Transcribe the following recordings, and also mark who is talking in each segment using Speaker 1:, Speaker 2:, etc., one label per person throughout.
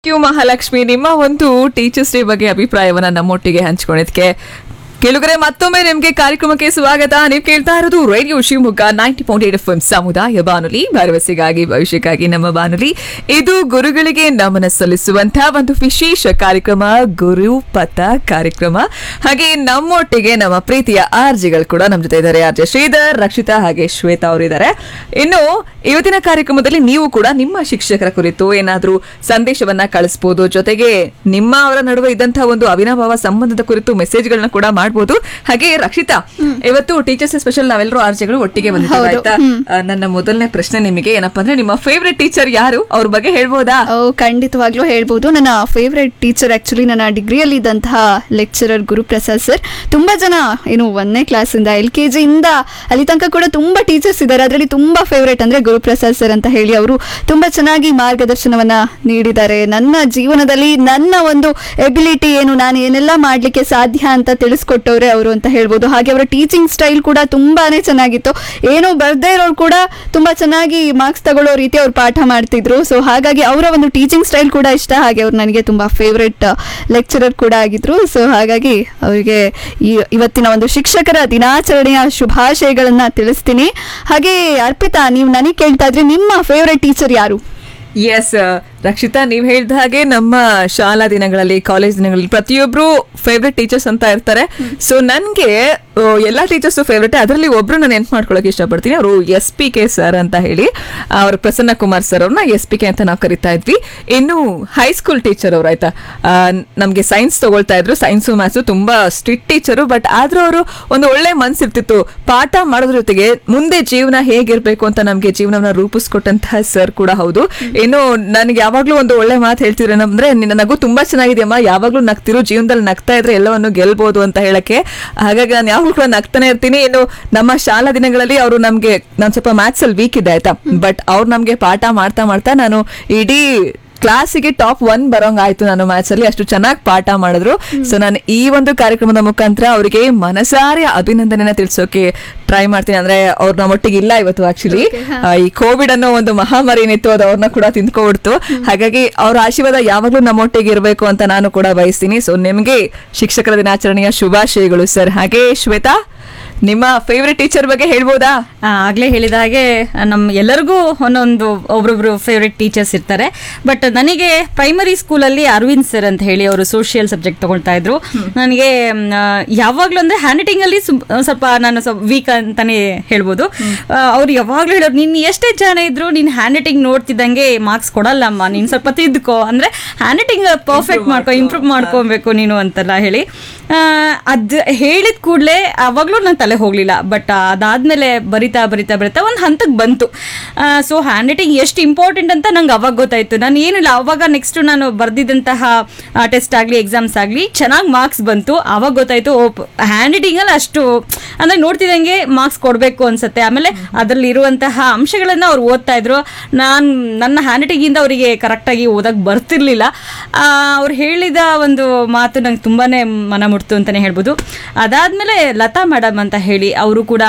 Speaker 1: You Mahalakshmi ನಿಮ್ಮ ಒಂದು teachers day ಬಗ್ಗೆ ಅಭಿಪ್ರಾಯವನ್ನ ನಮ್ಮೊಟ್ಟಿಗೆ ಹಂಚ್ಕೊಂಡಿದ್ಕೆ ಕೆಳಗರೆ ಮತ್ತೊಮ್ಮೆ ನಿಮ್ಗೆ ಕಾರ್ಯಕ್ರಮಕ್ಕೆ ಸ್ವಾಗತ ನೀವು ಕೇಳ್ತಾ ಇರೋದು radio Shivamogga ninety point eight F ಸಮುದಾಯ ಬಾನುಲಿ ಭರವಸೆಗಾಗಿ ಭವಿಷ್ಯಕ್ಕಾಗಿ ನಮ್ಮ ಬಾನುಲಿ ಇದು ಗುರುಗಳಿಗೆ ನಮನ ಸಲ್ಲಿಸುವಂತಹ ಒಂದು ವಿಶೇಷ ಕಾರ್ಯಕ್ರಮ ಗುರುಪಥ ಕಾರ್ಯಕ್ರಮ ಹಾಗೆ ನಮ್ಮೊಟ್ಟಿಗೆ ನಮ್ಮ ಪ್ರೀತಿಯ ಆರ್ಜಿಗಳು ಕೂಡ ನಮ್ಮ ಜೊತೆ ಇದ್ದಾರೆ ಆರ್ಜೆ ಶ್ರೀಧರ್ ರಕ್ಷಿತಾ ಹಾಗೆ ಶ್ವೇತಾ ಅವರಿದ್ದಾರೆ ಇನ್ನು ಇವತ್ತಿನ ಕಾರ್ಯಕ್ರಮದಲ್ಲಿ ನೀವು ಕೂಡ ನಿಮ್ಮ ಶಿಕ್ಷಕರ ಕುರಿತು ಏನಾದ್ರೂ ಸಂದೇಶವನ್ನ ಕಳಿಸಬಹುದು ಜೊತೆಗೆ ನಿಮ್ಮ ಅವರ ನಡುವೆ ಇದ್ದಂತಹ ಒಂದು ಅವಿನಾಭಾವ ಸಂಬಂಧದ ಕುರಿತು ಮೆಸೇಜ್ಗಳನ್ನ ಕೂಡ ಮಾಡಬಹುದು ಹಾಗೆ ರಕ್ಷಿತಾ ಇವತ್ತು ಟೀಚರ್ಸ್ ಸ್ಪೆಷಲ್ ನಾವೆಲ್ಲರೂ ಆರ್ಜೆಗಳು ಒಟ್ಟಿಗೆ ಬಂದಿದ್ದೇವೆ
Speaker 2: ಹೌದು.
Speaker 1: ಆಯ್ತಾ ಆ, ನನ್ನ ಮೊದಲನೇ ಪ್ರಶ್ನೆ ನಿಮಗೆ ಏನಪ್ಪಾ ಅಂದ್ರೆ ನಿಮ್ಮ ಫೇವ್ರೆಟ್ ಟೀಚರ್ ಯಾರು ಅವ್ರ ಬಗ್ಗೆ ಹೇಳ್ಬೋದಾ
Speaker 2: ಓ ಖಂಡಿತವಾಗ್ಲೂ ಹೇಳ್ಬೋದು ನನ್ನ ಫೇವ್ರೆಟ್ ಟೀಚರ್ ಆಕ್ಚುಲಿ ನನ್ನ ಡಿಗ್ರಿಯಲ್ಲಿ ಇದ್ದಂತಹ ಲೆಕ್ಚರರ್ ಗುರುಪ್ರಸಾದ್ ಸರ್ ತುಂಬಾ ಜನ ಏನು ಒಂದನೇ ಕ್ಲಾಸಿಂದ ಎಲ್ ಕೆ ಜಿಯಿಂದ ಅಲ್ಲಿ ತನಕ ಕೂಡ ತುಂಬಾ ಟೀಚರ್ಸ್ ಇದ್ದಾರೆ ಅದರಲ್ಲಿ ತುಂಬಾ ಫೇವ್ರೆಟ್ ಅಂದ್ರೆ ಗುರುಪ್ರಸಾದ್ ಸರ್ ಅಂತ ಹೇಳಿ ಅವರು ತುಂಬಾ ಚೆನ್ನಾಗಿ ಮಾರ್ಗದರ್ಶನವನ್ನ ನೀಡಿದ್ದಾರೆ ನನ್ನ ಜೀವನದಲ್ಲಿ ನನ್ನ ಒಂದು ಎಬಿಲಿಟಿ ಏನು ನಾನು ಏನೆಲ್ಲ ಮಾಡ್ಲಿಕ್ಕೆ ಸಾಧ್ಯ ಅಂತ ತಿಳಿಸ್ಕೊಟ್ಟವ್ರೆ ಅವರು ಅಂತ ಹೇಳ್ಬೋದು ಹಾಗೆ ಅವರ ಟೀಚಿಂಗ್ ಸ್ಟೈಲ್ ಕೂಡ ತುಂಬಾನೇ ಚೆನ್ನಾಗಿತ್ತು ಏನೋ ಬರ್ದೇ ಇರೋರು ಕೂಡ ತುಂಬಾ ಚೆನ್ನಾಗಿ ಮಾರ್ಕ್ಸ್ ತಗೊಳ್ಳೋ ರೀತಿ ಅವ್ರು ಪಾಠ ಮಾಡ್ತಿದ್ರು ಸೊ ಹಾಗಾಗಿ ಅವರ ಒಂದು ಟೀಚಿಂಗ್ ಸ್ಟೈಲ್ ಕೂಡ ಇಷ್ಟ ಹಾಗೆ ಅವ್ರು ನನಗೆ ತುಂಬಾ ಫೇವ್ರೆಟ್ ಲೆಕ್ಚರರ್ ಕೂಡ ಆಗಿದ್ರು ಸೊ ಹಾಗಾಗಿ ಅವರಿಗೆ ಈ ಇವತ್ತಿನ ಒಂದು ಶಿಕ್ಷಕರ ದಿನಾಚರಣೆಯ ಶುಭಾಶಯಗಳನ್ನ ತಿಳಿಸ್ತೀನಿ ಹಾಗೆ ಅರ್ಪಿತಾ ನೀವು ನನಗೆ ಕೇಳ್ತಾ ಇದ್ರಿ ನಿಮ್ಮ ಫೇವ್ರೆಟ್ ಟೀಚರ್ ಯಾರು
Speaker 1: ಎಸ್ ರಕ್ಷಿತಾ ನೀವ್ ಹೇಳ್ದ ಹಾಗೆ ನಮ್ಮ ಶಾಲಾ ದಿನಗಳಲ್ಲಿ ಕಾಲೇಜ್ ದಿನಗಳಲ್ಲಿ ಪ್ರತಿಯೊಬ್ರು ಫೇವ್ರೆಟ್ ಟೀಚರ್ಸ್ ಅಂತ ಇರ್ತಾರೆ ಸೊ ನನ್ಗೆ ಆ, ಎಲ್ಲಾ ಟೀಚರ್ಸ್ ಫೇವ್ರೆಟ್ ಅದರಲ್ಲಿ ಒಬ್ರು ನಾನು ನೆನ್ಪು ಮಾಡ್ಕೊಳಕ್ ಇಷ್ಟಪಡ್ತೀನಿ ಅವರು ಎಸ್ ಪಿ ಕೆ ಸರ್ ಅಂತ ಹೇಳಿ ಅವ್ರ ಪ್ರಸನ್ನ ಕುಮಾರ್ ಸರ್ ಅವ್ರನ್ನ ಎಸ್ ಪಿ ಕೆ ಅಂತ ನಾವು ಕರಿತಾ ಇದ್ವಿ ಇನ್ನು ಹೈಸ್ಕೂಲ್ ಟೀಚರ್ ಅವ್ರು ಆಯ್ತಾ ಆ, ನಮ್ಗೆ ಸೈನ್ಸ್ ತಗೊಳ್ತಾ ಇದ್ರು ಸೈನ್ಸು ಮ್ಯಾಥ್ಸು ತುಂಬಾ ಸ್ಟ್ರಿಕ್ಟ್ ಟೀಚರು ಬಟ್ ಆದ್ರೂ ಅವರು ಒಂದು ಒಳ್ಳೆ ಮನ್ಸಿರ್ತಿತ್ತು ಪಾಠ ಮಾಡೋದ್ರ ಜೊತೆಗೆ ಮುಂದೆ ಜೀವನ ಹೇಗಿರ್ಬೇಕು ಅಂತ ನಮ್ಗೆ ಜೀವನವನ್ನ ರೂಪಿಸ್ಕೊಟ್ಟಂತಹ ಸರ್ ಕೂಡ ಹೌದು ಇನ್ನು ನನಗೆ ಯಾವಾಗ್ಲೂ ಒಂದು ಒಳ್ಳೆ ಮಾತು ಹೇಳ್ತಿದ್ರೆ ಅಂದ್ರೆ ನಿನ್ನ ನಗು ತುಂಬಾ ಚೆನ್ನಾಗಿದೆಯಮ್ಮ ಯಾವಾಗ್ಲೂ ನಗ್ತಿರು ಜೀವನದಲ್ಲಿ ನಗ್ತಾ ಇದ್ರೆ ಎಲ್ಲವನ್ನು ಗೆಲ್ಬಹುದು ಅಂತ ಹೇಳಕ್ಕೆ ಹಾಗಾಗಿ ನಾನು ಯಾವಾಗ್ಲೂ ಕೂಡ ನಗ್ತಾನೆ ಇರ್ತೀನಿ ಇನ್ನು ನಮ್ಮ ಶಾಲಾ ದಿನಗಳಲ್ಲಿ ಅವರು ನಮ್ಗೆ ನಾನು ಸ್ವಲ್ಪ ಮ್ಯಾಥ್ಸ್ ಅಲ್ಲಿ ವೀಕ್ ಇದೆ ಆಯ್ತಾ ಬಟ್ ಅವ್ರು ನಮ್ಗೆ ಪಾಠ ಮಾಡ್ತಾ ಮಾಡ್ತಾ ನಾನು ಇಡೀ ಕ್ಲಾಸಿಗೆ ಟಾಪ್ ಒನ್ ಬರೋಂಗ್ ಆಯ್ತು ನಾನು ಮ್ಯಾಥ್ಸ್ ಅಲ್ಲಿ ಅಷ್ಟು ಚೆನ್ನಾಗಿ ಪಾಠ ಮಾಡಿದ್ರು ಸೊ ನಾನು ಈ ಒಂದು ಕಾರ್ಯಕ್ರಮದ ಮುಖಾಂತರ ಅವರಿಗೆ ಮನಸಾರೆ ಅಭಿನಂದನೆನ ತಿಳಿಸೋಕೆ ಟ್ರೈ ಮಾಡ್ತೀನಿ ಅಂದ್ರೆ ಅವ್ರು ನಮ್ಮೊಟ್ಟಿಗೆ ಇಲ್ಲ ಇವತ್ತು ಆಕ್ಚುಲಿ ಈ ಕೋವಿಡ್ ಅನ್ನೋ ಒಂದು ಮಹಾಮಾರಿ ಏನಿತ್ತು ಅದು ಅವ್ರನ್ನ ಕೂಡ ತಿಂದ್ಕೊಬಿಡ್ತು ಹಾಗಾಗಿ ಅವ್ರ ಆಶೀರ್ವಾದ ಯಾವಾಗ್ಲೂ ನಮ್ಮೊಟ್ಟಿಗೆ ಇರಬೇಕು ಅಂತ ನಾನು ಕೂಡ ಬಯಸ್ತೀನಿ ಸೊ ನಿಮ್ಗೆ ಶಿಕ್ಷಕರ ದಿನಾಚರಣೆಯ ಶುಭಾಶಯಗಳು ಸರ್ ಹಾಗೆ ಶ್ವೇತಾ ನಿಮ್ಮ ಫೇವ್ರೆಟ್ ಟೀಚರ್ ಬಗ್ಗೆ ಹೇಳ್ಬೋದಾ
Speaker 3: ಆ, ಆಗ್ಲೇ ಹೇಳಿದ ಹಾಗೆ ನಮ್ಮ ಎಲ್ಲರಿಗೂ ಒಂದೊಂದು ಒಬ್ರೊಬ್ರು ಫೇವ್ರೆಟ್ ಟೀಚರ್ಸ್ ಇರ್ತಾರೆ ಬಟ್ ನನಗೆ ಪ್ರೈಮರಿ ಸ್ಕೂಲಲ್ಲಿ ಅರವಿಂದ್ ಸರ್ ಅಂತ ಹೇಳಿ ಅವರು ಸೋಷಿಯಲ್ ಸಬ್ಜೆಕ್ಟ್ ತಗೊಳ್ತಾ ಇದ್ರು ನನಗೆ ಮ್, ಆ, ಯಾವಾಗ್ಲೂ ಅಂದ್ರೆ ಹ್ಯಾಂಡ್ ರೈಟಿಂಗ್ ಅಲ್ಲಿ ಸುಮ್- ಸ್ವಲ್ಪ ನಾನು ಸ್ವಲ್ಪ ವೀಕ್ ಅಂತಾನೆ ಹೇಳ್ಬೋದು ಆ, ಅವ್ರು ಯಾವಾಗ್ಲೂ ಹೇಳೋರು ನೀನ್ ಎಷ್ಟೇ ಜನ ಇದ್ರು ನೀನ್ ಹ್ಯಾಂಡ್ ರೈಟಿಂಗ್ ನೋಡ್ತಿದ್ದಂಗೆ ಮಾರ್ಕ್ಸ್ ಕೊಡಲ್ಲಮ್ಮ ನೀನ್ ಸ್ವಲ್ಪ ತಿದ್ದುಕೋ ಅಂದ್ರೆ ಹ್ಯಾಂಡ್ ರೈಟಿಂಗ್ ಪರ್ಫೆಕ್ಟ್ ಮಾಡ್ಕೊ ಇಂಪ್ರೂವ್ ಮಾಡ್ಕೊಬೇಕು ನೀನು ಅಂತೆಲ್ಲ ಹೇಳಿ ಆ, ಅದ್ ಹೇಳಿದ ಕೂಡಲೇ ಅವಾಗ್ಲೂ ನನ್ನ ತಲೆ ಹೋಗ್ಲಿಲ್ಲ ಬಟ್ ಅದಾದ್ಮೇಲೆ ಬರಿತಾ ಬರಿತಾ ಬರಿತಾ ಒಂದು ಹಂತಕ್ಕೆ ಬಂತು ಸೊ ಹ್ಯಾಂಡ್ ರೈಟಿಂಗ್ ಎಷ್ಟು ಇಂಪಾರ್ಟೆಂಟ್ ಅಂತ ನಂಗೆ ಅವಾಗ ಗೊತ್ತಾಯ್ತು ನಾನು ಏನಿಲ್ಲ ಅವಾಗ ನೆಕ್ಸ್ಟ್ ನಾನು ಬರ್ದಿದ್ದಂತಹ ಟೆಸ್ಟ್ ಆಗಲಿ ಎಕ್ಸಾಮ್ಸ್ ಆಗಲಿ ಚೆನ್ನಾಗಿ ಮಾರ್ಕ್ಸ್ ಬಂತು ಅವಾಗ ಗೊತ್ತಾಯ್ತು ಓ ಹ್ಯಾಂಡ್ ರೈಟಿಂಗಲ್ಲಿ ಅಷ್ಟು ಅಂದ್ರೆ ನೋಡ್ತಿದ್ದಂಗೆ ಮಾರ್ಕ್ಸ್ ಕೊಡಬೇಕು ಅನ್ಸುತ್ತೆ ಆಮೇಲೆ ಅದರಲ್ಲಿ ಇರುವಂತಹ ಅಂಶಗಳನ್ನ ಅವ್ರು ಓದ್ತಾ ಇದ್ರು ನಾನು ನನ್ನ ಹ್ಯಾಂಡ್ ರೈಟಿಂಗಿಂದ ಅವರಿಗೆ ಕರೆಕ್ಟಾಗಿ ಓದಕ್ಕೆ ಬರ್ತಿರ್ಲಿಲ್ಲ ಅವ್ರು ಹೇಳಿದ ಒಂದು ಮಾತು ನಂಗೆ ತುಂಬಾನೇ ಮನ ಮುಟ್ತು ಅಂತಾನೆ ಹೇಳ್ಬೋದು ಅದಾದ್ಮೇಲೆ ಲತಾ ಮೇಡಮ್ ಅಂತ ಹೇಳಿ ಅವರು ಕೂಡ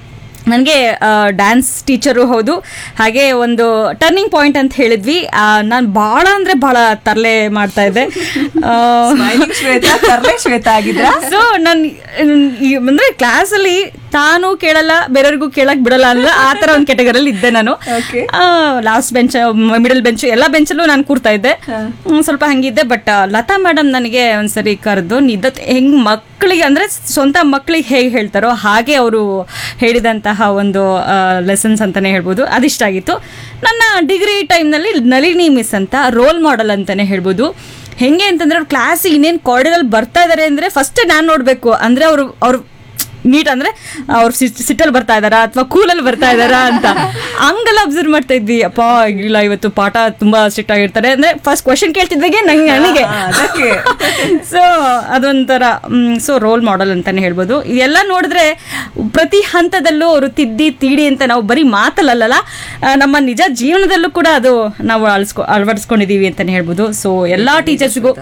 Speaker 3: ನನಗೆ ಡ್ಯಾನ್ಸ್ ಟೀಚರು ಹೌದು ಹಾಗೆ ಒಂದು ಟರ್ನಿಂಗ್ ಪಾಯಿಂಟ್ ಅಂತ ಹೇಳಿದ್ವಿ ನಾನು ಭಾಳ ಅಂದರೆ ಭಾಳ ತರಲೆ ಮಾಡ್ತಾ ಇದ್ದೆ ಆ,
Speaker 1: Smiling ಶ್ವೇತಾ ತರ್ಲೆ ಶ್ವೇತಾ ಆಗಿದ್ರಾ
Speaker 3: ಸೊ ನಾನು ಅಂದ್ರೆ ಕ್ಲಾಸಲ್ಲಿ ತಾನು ಕೇಳಲ್ಲ ಬೇರೆಯವ್ರಿಗೂ ಕೇಳಕ್ ಬಿಡಲ್ಲ ಅಂದ್ರೆ ಆ ತರ ಒಂದು ಕೆಟಗರಿಯಲ್ಲಿ ಇದ್ದೆ ನಾನು
Speaker 1: Okay.
Speaker 3: Last bench middle bench ಎಲ್ಲ ಬೆಂಚಲ್ಲೂ ನಾನು ಕೂರ್ತಾ ಇದ್ದೆ ಹ್ಮ್, ಸ್ವಲ್ಪ ಹಂಗಿದ್ದೆ ಬಟ್ ಲತಾ ಮೇಡಮ್ ನನಗೆ ಒಂದ್ಸರಿ ಕರೆದು ನಿದ್ದ ಹೆಂಗ್ ಮಕ್ಕಳಿಗೆ ಅಂದ್ರೆ ಸ್ವಂತ ಮಕ್ಕಳಿಗೆ ಹೇಗೆ ಹೇಳ್ತಾರೋ ಹಾಗೆ ಅವರು ಹೇಳಿದಂತಹ ಒಂದು ಲೆಸನ್ಸ್ ಅಂತಾನೆ ಹೇಳ್ಬೋದು ಅದಿಷ್ಟ ಆಗಿತ್ತು ನನ್ನ ಡಿಗ್ರಿ ಟೈಮ್ನಲ್ಲಿ ನಳಿನಿ ಮಿಸ್ ಅಂತ ರೋಲ್ ಮಾಡೆಲ್ ಅಂತಾನೆ ಹೇಳ್ಬೋದು ಹೆಂಗೆ ಅಂತಂದ್ರೆ ಅವ್ರು ಕ್ಲಾಸ್ ಇನ್ನೇನು ಕಾರಿಡರಲ್ಲಿ ಬರ್ತಾ ಇದಾರೆ ಅಂದ್ರೆ ಫಸ್ಟ್ ನಾನು ನೋಡ್ಬೇಕು ಅಂದ್ರೆ ಅವರು ಅವ್ರು ನೀಟ್ ಅಂದ್ರೆ ಅವ್ರು ಸಿಟ್ಟಲ್ಲಿ ಬರ್ತಾ ಇದಾರಾ ಅಥವಾ ಕೂಲಲ್ಲಿ ಬರ್ತಾ ಇದಾರಾ ಅಂತ ಹಂಗೆಲ್ಲ ಅಬ್ಸರ್ವ್ ಮಾಡ್ತಾ ಇದ್ವಿ ಅಪ್ಪ ಇಲ್ಲ ಇವತ್ತು ಪಾಠ ತುಂಬಾ ಸ್ಟ್ರಿಕ್ಟ್ ಆಗಿರ್ತಾರೆ ಅಂದ್ರೆ ಫಸ್ಟ್ ಕ್ವಶನ್ ಕೇಳ್ತಿದ್ದಾಗೆ ನಂಗೆ ನನಗೆ
Speaker 1: ಆ, ಅದಕ್ಕೆ.
Speaker 3: ಸೊ ಅದೊಂಥರ ಸೊ ರೋಲ್ ಮಾಡೆಲ್ ಅಂತಾನೆ ಹೇಳ್ಬೋದು ಇದೆಲ್ಲ ನೋಡಿದ್ರೆ ಪ್ರತಿ ಹಂತದಲ್ಲೂ ಅವರು ತಿದ್ದಿ ತೀಡಿ ಅಂತ ನಾವು ಬರೀ ಮಾತಲ್ಲಲ್ಲ ಆ, ನಮ್ಮ ನಿಜ ಜೀವನದಲ್ಲೂ ಕೂಡ ಅದು ನಾವು ಅಳಿಸ್ಕೊ ಅಳವಡಿಸ್ಕೊಂಡಿದೀವಿ ಅಂತಾನೆ ಹೇಳ್ಬೋದು ಸೊ ಎಲ್ಲಾ ಟೀಚರ್ಸ್ಗೂ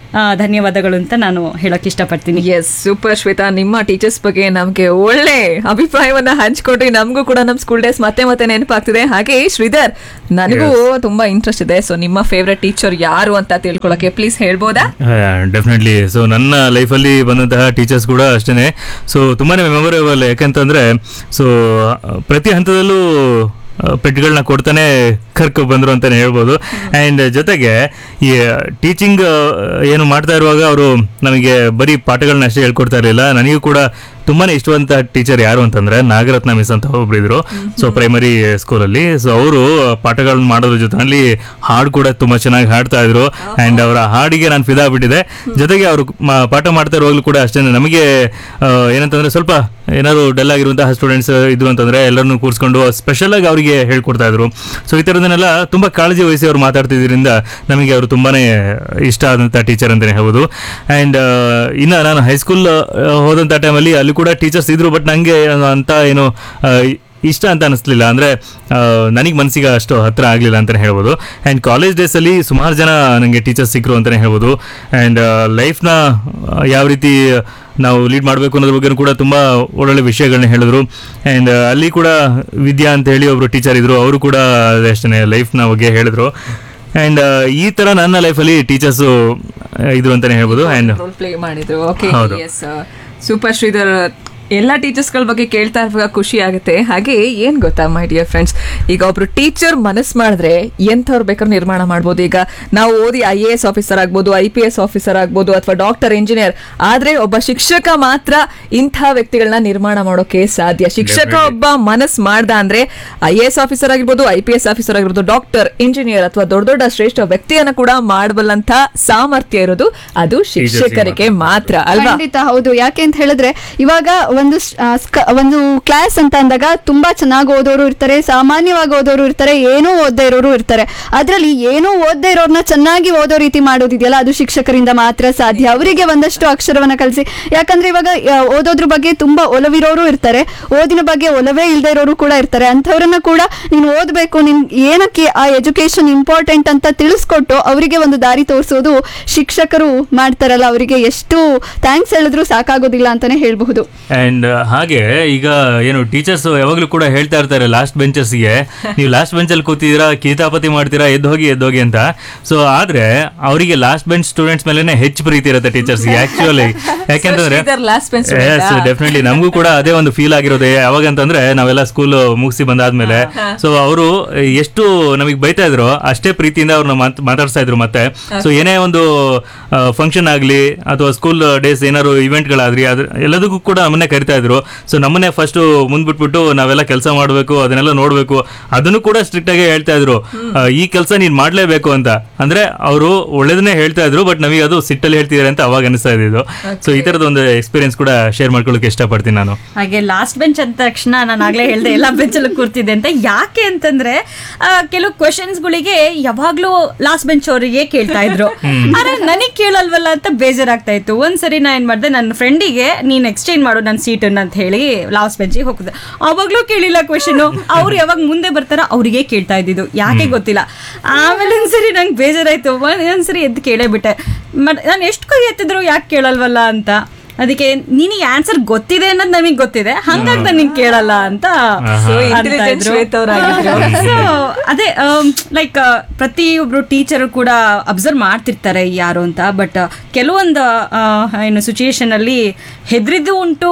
Speaker 3: ಆ, ಧನ್ಯವಾದಗಳು ಅಂತ ನಾನು ಹೇಳಕ್ ಇಷ್ಟಪಡ್ತೀನಿ
Speaker 1: ಎಸ್ ಸೂಪರ್ ಶ್ವೇತಾ ನಿಮ್ಮ ಟೀಚರ್ಸ್ ಬಗ್ಗೆ ನಮ್ಗೆ ಒಳ್ಳೆ ಅಭಿಪ್ರಾಯವನ್ನ ಹಂಚ್ಕೊಟ್ರಿ ನಮಗೂ ಕೂಡ ನಮ್ಮ ಸ್ಕೂಲ್ ಡೇಸ್ ಮತ್ತೆ ಮತ್ತೆ ನೆನಪಾಗ್ತಿದೆ ಹಾಗೆ ಶ್ರೀಧರ್ ನನಗೂ ತುಂಬಾ ಇಂಟ್ರೆಸ್ಟ್ ಇದೆ ಸೊ ನಿಮ್ಮ ಫೇವ್ರೆಟ್ ಟೀಚರ್ ಯಾರು ಅಂತ ತಿಳ್ಕೊಳಕ್ಕೆ ಪ್ಲೀಸ್ ಹೇಳ್ಬೋದಾ
Speaker 4: ಡೆಫಿನೆಟ್ಲಿ ಸೊ ನನ್ನ ಲೈಫಲ್ಲಿ ಬಂದಂತಹ ಟೀಚರ್ಸ್ ಕೂಡ ಅಷ್ಟೇ ಸೊ ತುಂಬಾ ಮೆಮೊರೇಬಲ್ ಯಾಕಂತಂದರೆ ಸೊ ಪ್ರತಿ ಹಂತದಲ್ಲೂ ಪೆಟ್ಗಳನ್ನ ಕೊಡ್ತಾನೆ ಕರ್ಕೊ ಬಂದರು ಅಂತಲೇ ಹೇಳ್ಬೋದು ಆ್ಯಂಡ್ ಜೊತೆಗೆ ಈ ಟೀಚಿಂಗ್ ಏನು ಮಾಡ್ತಾ ಇರುವಾಗ ಅವರು ನಮಗೆ ಬರೀ ಪಾಠಗಳನ್ನ ಅಷ್ಟೇ ಹೇಳ್ಕೊಡ್ತಾ ಇರಲಿಲ್ಲ ನನಗೂ ಕೂಡ ತುಂಬಾ ಇಷ್ಟವಂತ ಟೀಚರ್ ಯಾರು ಅಂತಂದ್ರೆ ನಾಗರತ್ನ ಮಿಸ್ ಅಂತ ಒಬ್ರು ಇದ್ರು ಸೊ ಪ್ರೈಮರಿ ಸ್ಕೂಲಲ್ಲಿ ಸೊ ಅವರು ಪಾಠಗಳನ್ನ ಮಾಡೋದ್ರ ಜೊತೆನಲ್ಲಿ ಹಾಡು ಕೂಡ ತುಂಬಾ ಚೆನ್ನಾಗಿ ಹಾಡ್ತಾ ಇದ್ರು ಅಂಡ್ ಅವರ ಹಾಡಿಗೆ ನಾನು ಫಿದಾ ಬಿಟ್ಟಿದೆ ಜೊತೆಗೆ ಅವರು ಪಾಠ ಮಾಡ್ತಾ ಇರುವಾಗಲೂ ಕೂಡ ಅಷ್ಟೇ ನಮಗೆ ಆ, ಏನಂತಂದ್ರೆ ಸ್ವಲ್ಪ ಏನಾದ್ರು ಡಲ್ ಆಗಿರುವಂತಹ ಸ್ಟೂಡೆಂಟ್ಸ್ ಇದ್ರು ಅಂತಂದ್ರೆ ಎಲ್ಲರನ್ನೂ ಕೂರಿಸ್ಕೊಂಡು ಸ್ಪೆಷಲ್ ಆಗಿ ಅವರಿಗೆ ಹೇಳ್ಕೊಡ್ತಾ ಇದ್ರು ಸೊ ಈ ಥರದನ್ನೆಲ್ಲ ತುಂಬಾ ಕಾಳಜಿ ವಹಿಸಿ ಅವ್ರು ಮಾತಾಡ್ತಿದ್ರಿಂದ ನಮಗೆ ಅವರು ತುಂಬಾನೇ ಇಷ್ಟ ಆದಂಥ ಟೀಚರ್ ಅಂತಲೇ ಹೇಳ್ಬೋದು ಆ್ಯಂಡ್ ಇನ್ನು ನಾನು ಹೈಸ್ಕೂಲ್ ಹೋದಂಥ ಟೈಮಲ್ಲಿ ಅಲ್ಲಿ ಕೂಡ ಟೀಚರ್ಸ್ ಇದ್ರು ಬಟ್ ನನಗೆ ಅಂತ ಏನು ಆ, ಇಷ್ಟ ಅಂತ ಅನಿಸ್ಲಿಲ್ಲ ಅಂದರೆ ನನಗೆ ಮನಸ್ಸಿಗೆ ಅಷ್ಟು ಹತ್ರ ಆಗಲಿಲ್ಲ ಅಂತಲೇ ಹೇಳ್ಬೋದು ಆ್ಯಂಡ್ ಕಾಲೇಜ್ ಡೇಸಲ್ಲಿ ಸುಮಾರು ಜನ ನನಗೆ ಟೀಚರ್ಸ್ ಸಿಕ್ಕರು ಅಂತಲೇ ಹೇಳ್ಬೋದು ಆ್ಯಂಡ್ ಲೈಫ್ನ ಯಾವ ರೀತಿ ನಾವು ಲೀಡ್ ಮಾಡಬೇಕು ಅನ್ನೋದ್ರ ಬಗ್ಗೆ ಕೂಡ ತುಂಬ ಒಳ್ಳೊಳ್ಳೆ ವಿಷಯಗಳನ್ನ ಹೇಳಿದ್ರು ಆ್ಯಂಡ್ ಅಲ್ಲಿ ಕೂಡ ವಿದ್ಯಾ ಅಂತ ಹೇಳಿ ಒಬ್ಬರು ಟೀಚರ್ ಇದ್ರು ಅವರು ಕೂಡ ಅಷ್ಟೇ ಲೈಫ್ನ ಬಗ್ಗೆ ಹೇಳಿದ್ರು ಆ್ಯಂಡ್ ಈ ಥರ ನನ್ನ ಲೈಫಲ್ಲಿ ಟೀಚರ್ಸು ಇದ್ರು ಅಂತಲೇ ಹೇಳ್ಬೋದು ಆ್ಯಂಡ್
Speaker 1: ರೋಲ್ ಪ್ಲೇ ಮಾಡಿದ್ರು ಓಕೆ
Speaker 4: ಹೌದು.
Speaker 1: ಎಸ್ ಸೂಪರ್ ಶ್ರೀಧರ್ ಎಲ್ಲ ಟೀಚರ್ಸ್ಗಳ ಬಗ್ಗೆ ಕೇಳ್ತಾ ಇರುವಾಗ ಖುಷಿ ಆಗುತ್ತೆ ಹಾಗೆ ಏನ್ ಗೊತ್ತಾ ಮೈ ಡಿಯರ್ ಫ್ರೆಂಡ್ಸ್ ಈಗ ಒಬ್ರು ಟೀಚರ್ ಮನಸ್ ಮಾಡಿದ್ರೆ ಎಂಥವ್ರು ಬೇಕಾದ್ರೂ ನಿರ್ಮಾಣ ಮಾಡ್ಬೋದು ಈಗ ನಾವು ಓದಿ ಐ ಎ ಎಸ್ ಆಫೀಸರ್ ಆಗ್ಬೋದು ಐ ಪಿ ಎಸ್ ಆಫೀಸರ್ ಆಗ್ಬೋದು ಅಥವಾ ಡಾಕ್ಟರ್ ಇಂಜಿನಿಯರ್ ಆದ್ರೆ ಒಬ್ಬ ಶಿಕ್ಷಕ ಮಾತ್ರ ಇಂಥ ವ್ಯಕ್ತಿಗಳನ್ನ ನಿರ್ಮಾಣ ಮಾಡೋಕೆ ಸಾಧ್ಯ ಶಿಕ್ಷಕ
Speaker 4: Definitely.
Speaker 1: ಒಬ್ಬ ಮನಸ್ ಮಾಡ್ದ ಅಂದ್ರೆ ಐ ಎ ಎಸ್ ಆಫೀಸರ್ ಆಗಿರ್ಬೋದು ಐ ಪಿ ಎಸ್ ಆಫೀಸರ್ ಆಗಿರ್ಬೋದು ಡಾಕ್ಟರ್ ಇಂಜಿನಿಯರ್ ಅಥವಾ ದೊಡ್ಡ ದೊಡ್ಡ ಶ್ರೇಷ್ಠ ವ್ಯಕ್ತಿಯನ್ನ ಕೂಡ ಮಾಡಬಲ್ಲಂತ ಸಾಮರ್ಥ್ಯ ಇರೋದು ಅದು ಶಿಕ್ಷಕರಿಗೆ ಮಾತ್ರ ಅಲ್ವಾ
Speaker 2: ಖಂಡಿತ ಹೌದು ಯಾಕೆ ಅಂತ ಹೇಳಿದ್ರೆ ಇವಾಗ ಒಂದು ಸ್- ಆ, ಸ್ಕ- ಒಂದು ಕ್ಲಾಸ್ ಅಂತ ಅಂದಾಗ ತುಂಬಾ ಚೆನ್ನಾಗಿ ಓದೋರು ಇರ್ತಾರೆ ಸಾಮಾನ್ಯವಾಗಿ ಓದೋರು ಇರ್ತಾರೆ ಏನೂ ಓದದೇ ಇರೋರು ಇರ್ತಾರೆ ಅದರಲ್ಲಿ ಏನೂ ಓದದೇ ಇರೋರ್ನ ಚೆನ್ನಾಗಿ ಓದೋ ರೀತಿ ಮಾಡೋದಿದೆಯಲ್ಲ ಅದು ಶಿಕ್ಷಕರಿಂದ ಮಾತ್ರ ಸಾಧ್ಯ ಅವರಿಗೆ ಒಂದಷ್ಟು ಅಕ್ಷರವನ್ನ ಕಲಿಸಿ ಯಾಕಂದ್ರೆ ಇವಾಗ ಆ, ಓದೋದ್ರ ಬಗ್ಗೆ ತುಂಬಾ ಒಲವಿರೋರು ಇರ್ತಾರೆ ಓದಿನ ಬಗ್ಗೆ ಒಲವೇ ಇಲ್ಲದೆ ಇರೋರು ಕೂಡ ಇರ್ತಾರೆ ಅಂಥವ್ರನ್ನ ಕೂಡ ನೀನು ಓದಬೇಕು ನಿನ್ ಏನಕ್ಕೆ ಆ ಎಜುಕೇಶನ್ ಇಂಪಾರ್ಟೆಂಟ್ ಅಂತ ತಿಳಿಸ್ಕೊಟ್ಟು ಅವರಿಗೆ ಒಂದು ದಾರಿ ತೋರಿಸೋದು ಶಿಕ್ಷಕರು ಮಾಡ್ತಾರಲ್ಲ ಅವರಿಗೆ ಎಷ್ಟು ಥ್ಯಾಂಕ್ಸ್ ಹೇಳಿದ್ರು ಸಾಕಾಗೋದಿಲ್ಲ ಅಂತಾನೆ ಹೇಳ್ಬಹುದು
Speaker 4: ಅಂಡ್ ಹಾಗೆ ಈಗ ಏನು ಟೀಚರ್ಸ್ ಯಾವಾಗಲೂ ಕೂಡ ಹೇಳ್ತಾ ಇರ್ತಾರೆ ಲಾಸ್ಟ್ ಬೆಂಚರ್ಸ್ಗೆ ನೀವು ಲಾಸ್ಟ್ ಬೆಂಚಲ್ಲಿ ಕೂತಿದ್ದೀರಾ ಕಿತಾಪತಿ ಮಾಡ್ತೀರಾ ಎದ್ದು ಹೋಗಿ ಎದ್ದು ಹೋಗಿ ಅಂತ ಸೊ ಆದ್ರೆ ಅವರಿಗೆ ಲಾಸ್ಟ್ ಬೆಂಚ್ ಸ್ಟೂಡೆಂಟ್ಸ್ ಮೇಲೆನೆ ಹೆಚ್ಚು ಪ್ರೀತಿ ಇರುತ್ತೆ ಟೀಚರ್ಸ್ಗೆ ಆಕ್ಚುಲಿ ಯಾಕೆಂತಂದ್ರೆ
Speaker 1: Sridhar last bench student
Speaker 4: yes
Speaker 1: ಆ?
Speaker 4: ಡೆಫಿನೆಟ್ಲಿ ನಮಗೂ ಕೂಡ ಅದೇ ಒಂದು ಫೀಲ್ ಆಗಿರೋದು ಯಾವಾಗ ಅಂತಂದ್ರೆ ನಾವೆಲ್ಲ ಸ್ಕೂಲ್ ಮುಗಿಸಿ ಬಂದಾದ್ಮೇಲೆ ಸೊ ಅವರು ಎಷ್ಟು ನಮಗೆ ಬೈತಾ ಇದ್ರು ಅಷ್ಟೇ ಪ್ರೀತಿಯಿಂದ ಅವ್ರನ್ನ ಮಾತ್- ಮಾತಾಡ್ಸ್ತಾ ಇದ್ರು ಮತ್ತೆ ಸೊ ಏನೇ ಒಂದು ಫಂಕ್ಷನ್ ಆಗಲಿ ಅಥವಾ ಸ್ಕೂಲ್ ಡೇಸ್ ಏನಾದ್ರು ಇವೆಂಟ್ಗಳಾದ್ರಿ ಅದ್ರ ಎಲ್ಲದಕ್ಕೂ ಕೂಡ ನಮ್ಮನ್ನೇ ಕರಿತಾ ಇದ್ರು ಸೊ ನಮ್ಮನ್ನೇ ಫಸ್ಟ್ ಮುಂದ್ಬಿಟ್ಬಿಟ್ಟು ನಾವೆಲ್ಲ ಕೆಲಸ ಮಾಡಬೇಕು ಅದನ್ನೆಲ್ಲ ನೋಡಬೇಕು ಅದನ್ನು ಕೂಡ ಸ್ಟ್ರಿಕ್ಟ್ ಆಗಿ ಹೇಳ್ತಾ ಇದ್ರು ಆ, ಈ ಕೆಲಸ ನೀನ್ ಮಾಡ್ಲೇಬೇಕು ಅಂತ ಅಂದ್ರೆ ಅವರು ಒಳ್ಳೇದನ್ನೇ ಹೇಳ್ತಾ ಇದ್ರು ಬಟ್ ನಮಗೆ ಅದು ಸಿಟ್ಟಲ್ಲಿ ಹೇಳ್ತಿದ್ದಾರೆ ಅಂತ ಅವಾಗ ಅನಿಸ್ತಾ ಇದ್ದು ಸೊ ಈ ತರದ ಒಂದು ಎಕ್ಸ್ಪೀರಿಯನ್ಸ್ ಕೂಡ ಶೇರ್ ಮಾಡ್ಕೊಳ್ಳೋಕೆ ಇಷ್ಟಪಡ್ತೀನಿ ನಾನು
Speaker 3: ಹಾಗೆ ಲಾಸ್ಟ್ ಬೆಂಚ್ ಅಂದ ತಕ್ಷಣ ನಾನು ಆಗ್ಲೇ ಹೇಳ್ದೆ ಎಲ್ಲ ಬೆಂಚಲ್ಲಿ ಕೂರ್ತಿದ್ದೆ ಅಂತ ಯಾಕೆ ಅಂತಂದ್ರೆ ಆ, ಕೆಲವು ಕ್ವಶನ್ಸ್ಗಳಿಗೆ ಯಾವಾಗ್ಲೂ ಲಾಸ್ಟ್ ಬೆಂಚ್ ಅವರಿಗೆ ಕೇಳ್ತಾ ಇದ್ರು ಆದ್ರೆ ನನಗೆ ಕೇಳಲ್ವಲ್ಲ ಅಂತ ಬೇಜಾರಾಗ್ತಾ ಇತ್ತು ಒಂದ್ಸರಿ ನಾ ಏನ್ ಮಾಡಿದೆ ನನ್ನ ಫ್ರೆಂಡಿಗೆ ನೀನ್ ಎಕ್ಸ್ಚೇಂಜ್ ಮಾಡು ನನ್ನ ಸೀಟನ್ನ ಅಂತ ಹೇಳಿ ಲಾಸ್ಟ್ ಬೆಂಚಿಗೆ ಹೋಗ್ದೆ ಅವಾಗ್ಲೂ ಕೇಳಿಲ್ಲ ಕ್ವಶನ್ ಅವ್ರು ಯಾವಾಗ ಮುಂದೆ ಬರ್ತಾರ ಅವರಿಗೆ ಕೇಳ್ತಾ ಇದ್ದಿದ್ದು ಯಾಕೆ ಗೊತ್ತಿಲ್ಲ ಆಮೇಲೆ ಒಂದ್ಸರಿ ನಂಗೆ ಬೇಜಾರಾಯ್ತು ಒಂದ್- ಒಂದ್ಸರಿ ಎದ್ದು ಕೇಳೇ ಬಿಟ್ಟೆ ನಾನು ಎಷ್ಟು ಕೈ ಎತ್ತಿದ್ರು ಯಾಕೆ ಕೇಳಲ್ವಲ್ಲ ಅಂತ ಅದಕ್ಕೆ ನಿನಗೆ ಆನ್ಸರ್ ಗೊತ್ತಿದೆ ಅನ್ನೋದು ನಮಗೆ ಗೊತ್ತಿದೆ ಹಂಗಾಗಿ ನನಗೆ ಕೇಳಲ್ಲ ಅಂತ
Speaker 1: So
Speaker 3: ಅಂತ
Speaker 1: intelligent
Speaker 3: ಇದ್ರು.
Speaker 1: ಶ್ವೇತಾ ಅವ್ರಾಗಿದ್ರು.
Speaker 3: So, ಅದೇ ಲೈಕ್ ಪ್ರತಿಯೊಬ್ರು ಟೀಚರು ಕೂಡ ಅಬ್ಸರ್ವ್ ಮಾಡ್ತಿರ್ತಾರೆ ಯಾರು ಅಂತ ಬಟ್ ಕೆಲವೊಂದು ಆ, ಏನು ಸಿಚುಯೇಷನ್ ಅಲ್ಲಿ ಹೆದರಿದ್ದು ಉಂಟು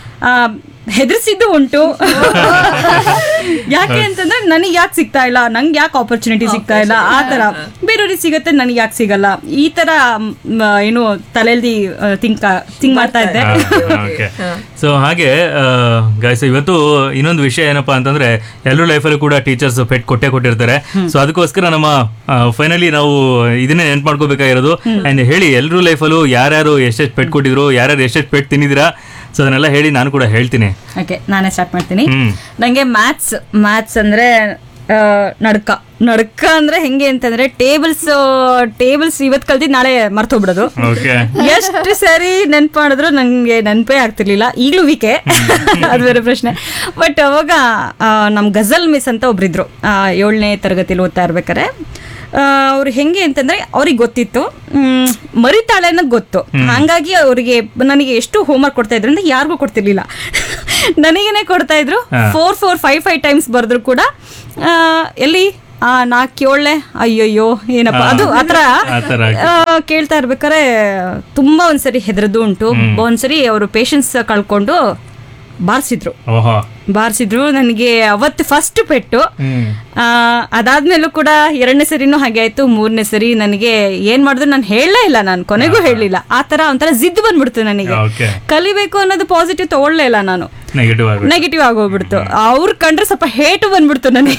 Speaker 3: ಹೆದರ್ಸಿದ್ದು ಉಂಟು ಯಾಕೆ ಅಂತಂದ್ರೆ ನನಗೆ ಯಾಕೆ ಸಿಗ್ತಾ ಇಲ್ಲ ನಂಗೆ ಯಾಕೆ ಆಪರ್ಚುನಿಟಿ ಸಿಗ್ತಾ ಇಲ್ಲ ಆ ತರ ಬೇರೆಯವ್ರಿಗೆ ಸಿಗತ್ತೆ ನನಗೆ ಯಾಕೆ ಸಿಗಲ್ಲ ಈ ತರ ಮ್, ಏನು ತಲೆಯಲ್ಲಿ ಥಿಂಕ್ ಥಿಂಕ್ ಮಾಡ್ತಾ ಇದ್ದೆ
Speaker 4: ಓಕೆ ಸೊ ಹಾಗೆ ಗಾಯ್ಸ್ ಇವತ್ತು ಇನ್ನೊಂದು ವಿಷಯ ಏನಪ್ಪಾ ಅಂತಂದ್ರೆ ಎಲ್ಲರೂ ಲೈಫಲ್ಲೂ ಕೂಡ ಟೀಚರ್ಸ್ ಪೆಟ್ ಕೊಟ್ಟೆ ಕೊಟ್ಟಿರ್ತಾರೆ ಸೊ ಅದಕ್ಕೋಸ್ಕರ ನಮ್ಮ ಫೈನಲಿ ನಾವು ಇದನ್ನೇ ನೆನ್ಪು ಮಾಡ್ಕೋಬೇಕಾಗಿರೋದು ಅಂಡ್ ಹೇಳಿ ಎಲ್ಲರೂ ಲೈಫಲ್ಲೂ ಯಾರ್ಯಾರು ಎಷ್ಟೆಷ್ಟು ಪೆಟ್ ಕೊಟ್ಟಿದ್ರು ಯಾರ್ಯಾರು ಎಷ್ಟೆಷ್ಟು ಪೆಟ್ ತಿಂದಿದ್ದೀರಾ ಸೊ ಅದನ್ನೆಲ್ಲ ಹೇಳಿ ನಾನು ಕೂಡ ಹೇಳ್ತೀನಿ
Speaker 3: ಓಕೆ ನಾನೇ ಸ್ಟಾರ್ಟ್ ಮಾಡ್ತೀನಿ
Speaker 4: ಹ್ಮ್.
Speaker 3: ನಂಗೆ ಮ್ಯಾಥ್ಸ್ ಮ್ಯಾಥ್ಸ್ ಅಂದ್ರೆ ಆ, ನಡ್ಕ ನಡ್ಕ ಅಂದ್ರೆ ಹೆಂಗೆ ಅಂತಂದ್ರೆ ಟೇಬಲ್ಸ್ ಟೇಬಲ್ಸ್ ಇವತ್ತು ಕಲ್ತಿದ್ ನಾಳೆ ಮರ್ತೋಗ್ಬಿಡೋದು
Speaker 4: ಓಕೆ
Speaker 3: ಎಷ್ಟು ಸರಿ ನೆನ್ಪು ಮಾಡಿದ್ರು ನಂಗೆ ನೆನಪೇ ಆಗ್ತಿರ್ಲಿಲ್ಲ ಈಗಲೂ ವಿಕೆ ಅದು ಬೇರೆ ಪ್ರಶ್ನೆ ಬಟ್ ಅವಾಗ ಆ, ನಮ್ ಗಜಲ್ ಮಿಸ್ ಅಂತ ಒಬ್ರಿದ್ರು ಏಳನೇ ತರಗತಿಲಿ ಓದ್ತಾ ಇರ್ಬೇಕಾರೆ ಅವ್ರು ಹೆಂಗೆ ಅಂತಂದ್ರೆ ಅವ್ರಿಗೆ ಗೊತ್ತಿತ್ತು ಮ್, ಮರಿತಾಳೆ ಅನ್ನೋದು ಗೊತ್ತು ಹಾಗಾಗಿ ಅವರಿಗೆ ನನಗೆ ಎಷ್ಟು ಹೋಮ್ವರ್ಕ್ ಕೊಡ್ತಾ ಇದ್ರು ಅಂದ್ರೆ ಯಾರಿಗೂ ಕೊಡ್ತಿರ್ಲಿಲ್ಲ ನನಗೇನೆ ಕೊಡ್ತಾ ಇದ್ರು
Speaker 4: ಹಾ.
Speaker 3: Four four five five times ಬರೆದ್ರು ಕೂಡ ಆ, ಎಲ್ಲಿ ಆ ನಾಲ್ಕು ಏಳನೆ ಅಯ್ಯಯ್ಯೋ ಏನಪ್ಪ
Speaker 4: ಹಾ.
Speaker 3: ಅದು ಆತರ
Speaker 4: ಆ ಥರ
Speaker 3: ಆ, ಕೇಳ್ತಾ ಇರ್ಬೇಕಾದ್ರೆ ತುಂಬಾ ಒಂದ್ಸರಿ ಹೆದರದು ಉಂಟು ಒಂದ್ಸರಿ ಅವರು ಪೇಷನ್ಸ್ ಕಳ್ಕೊಂಡು ಬಾರಿಸಿದ್ರು
Speaker 4: ಓಹೋ
Speaker 3: ಬಾರಿಸಿದ್ರು ನನಗೆ ಅವತ್ತು ಫಸ್ಟ್ ಪೆಟ್ಟು
Speaker 4: ಹ್ಮ್
Speaker 3: ಆ, ಅದಾದ್ಮೇಲೂ ಕೂಡ ಎರಡನೇ ಸರಿನೂ ಹಾಗೆ ಆಯ್ತು ಮೂರನೇ ಸರಿ ನನಗೆ ಏನ್ ಮಾಡಿದ್ರು ನಾನು ಹೇಳಲೇ ಇಲ್ಲ ನಾನು ಕೊನೆಗೂ ಹೇಳಲಿಲ್ಲ ಆ ತರ ಒಂಥರ ಜಿದ್ದು ಬಂದ್ಬಿಡ್ತು ನನಗೆ
Speaker 4: ಓಕೆ
Speaker 3: ಕಲಿಬೇಕು ಅನ್ನೋದು ಪಾಸಿಟಿವ್ ತಗೊಳ್ಳೇ ಇಲ್ಲ ನಾನು
Speaker 4: ನೆಗೆಟಿವ್ ಆಗಿ
Speaker 3: ನೆಗೆಟಿವ್ ಆಗೋಗ್ಬಿಡ್ತು ಅವ್ರು ಕಂಡ್ರೆ ಸ್ವಲ್ಪ ಹೇಟು ಬಂದ್ಬಿಡ್ತು ನನಗೆ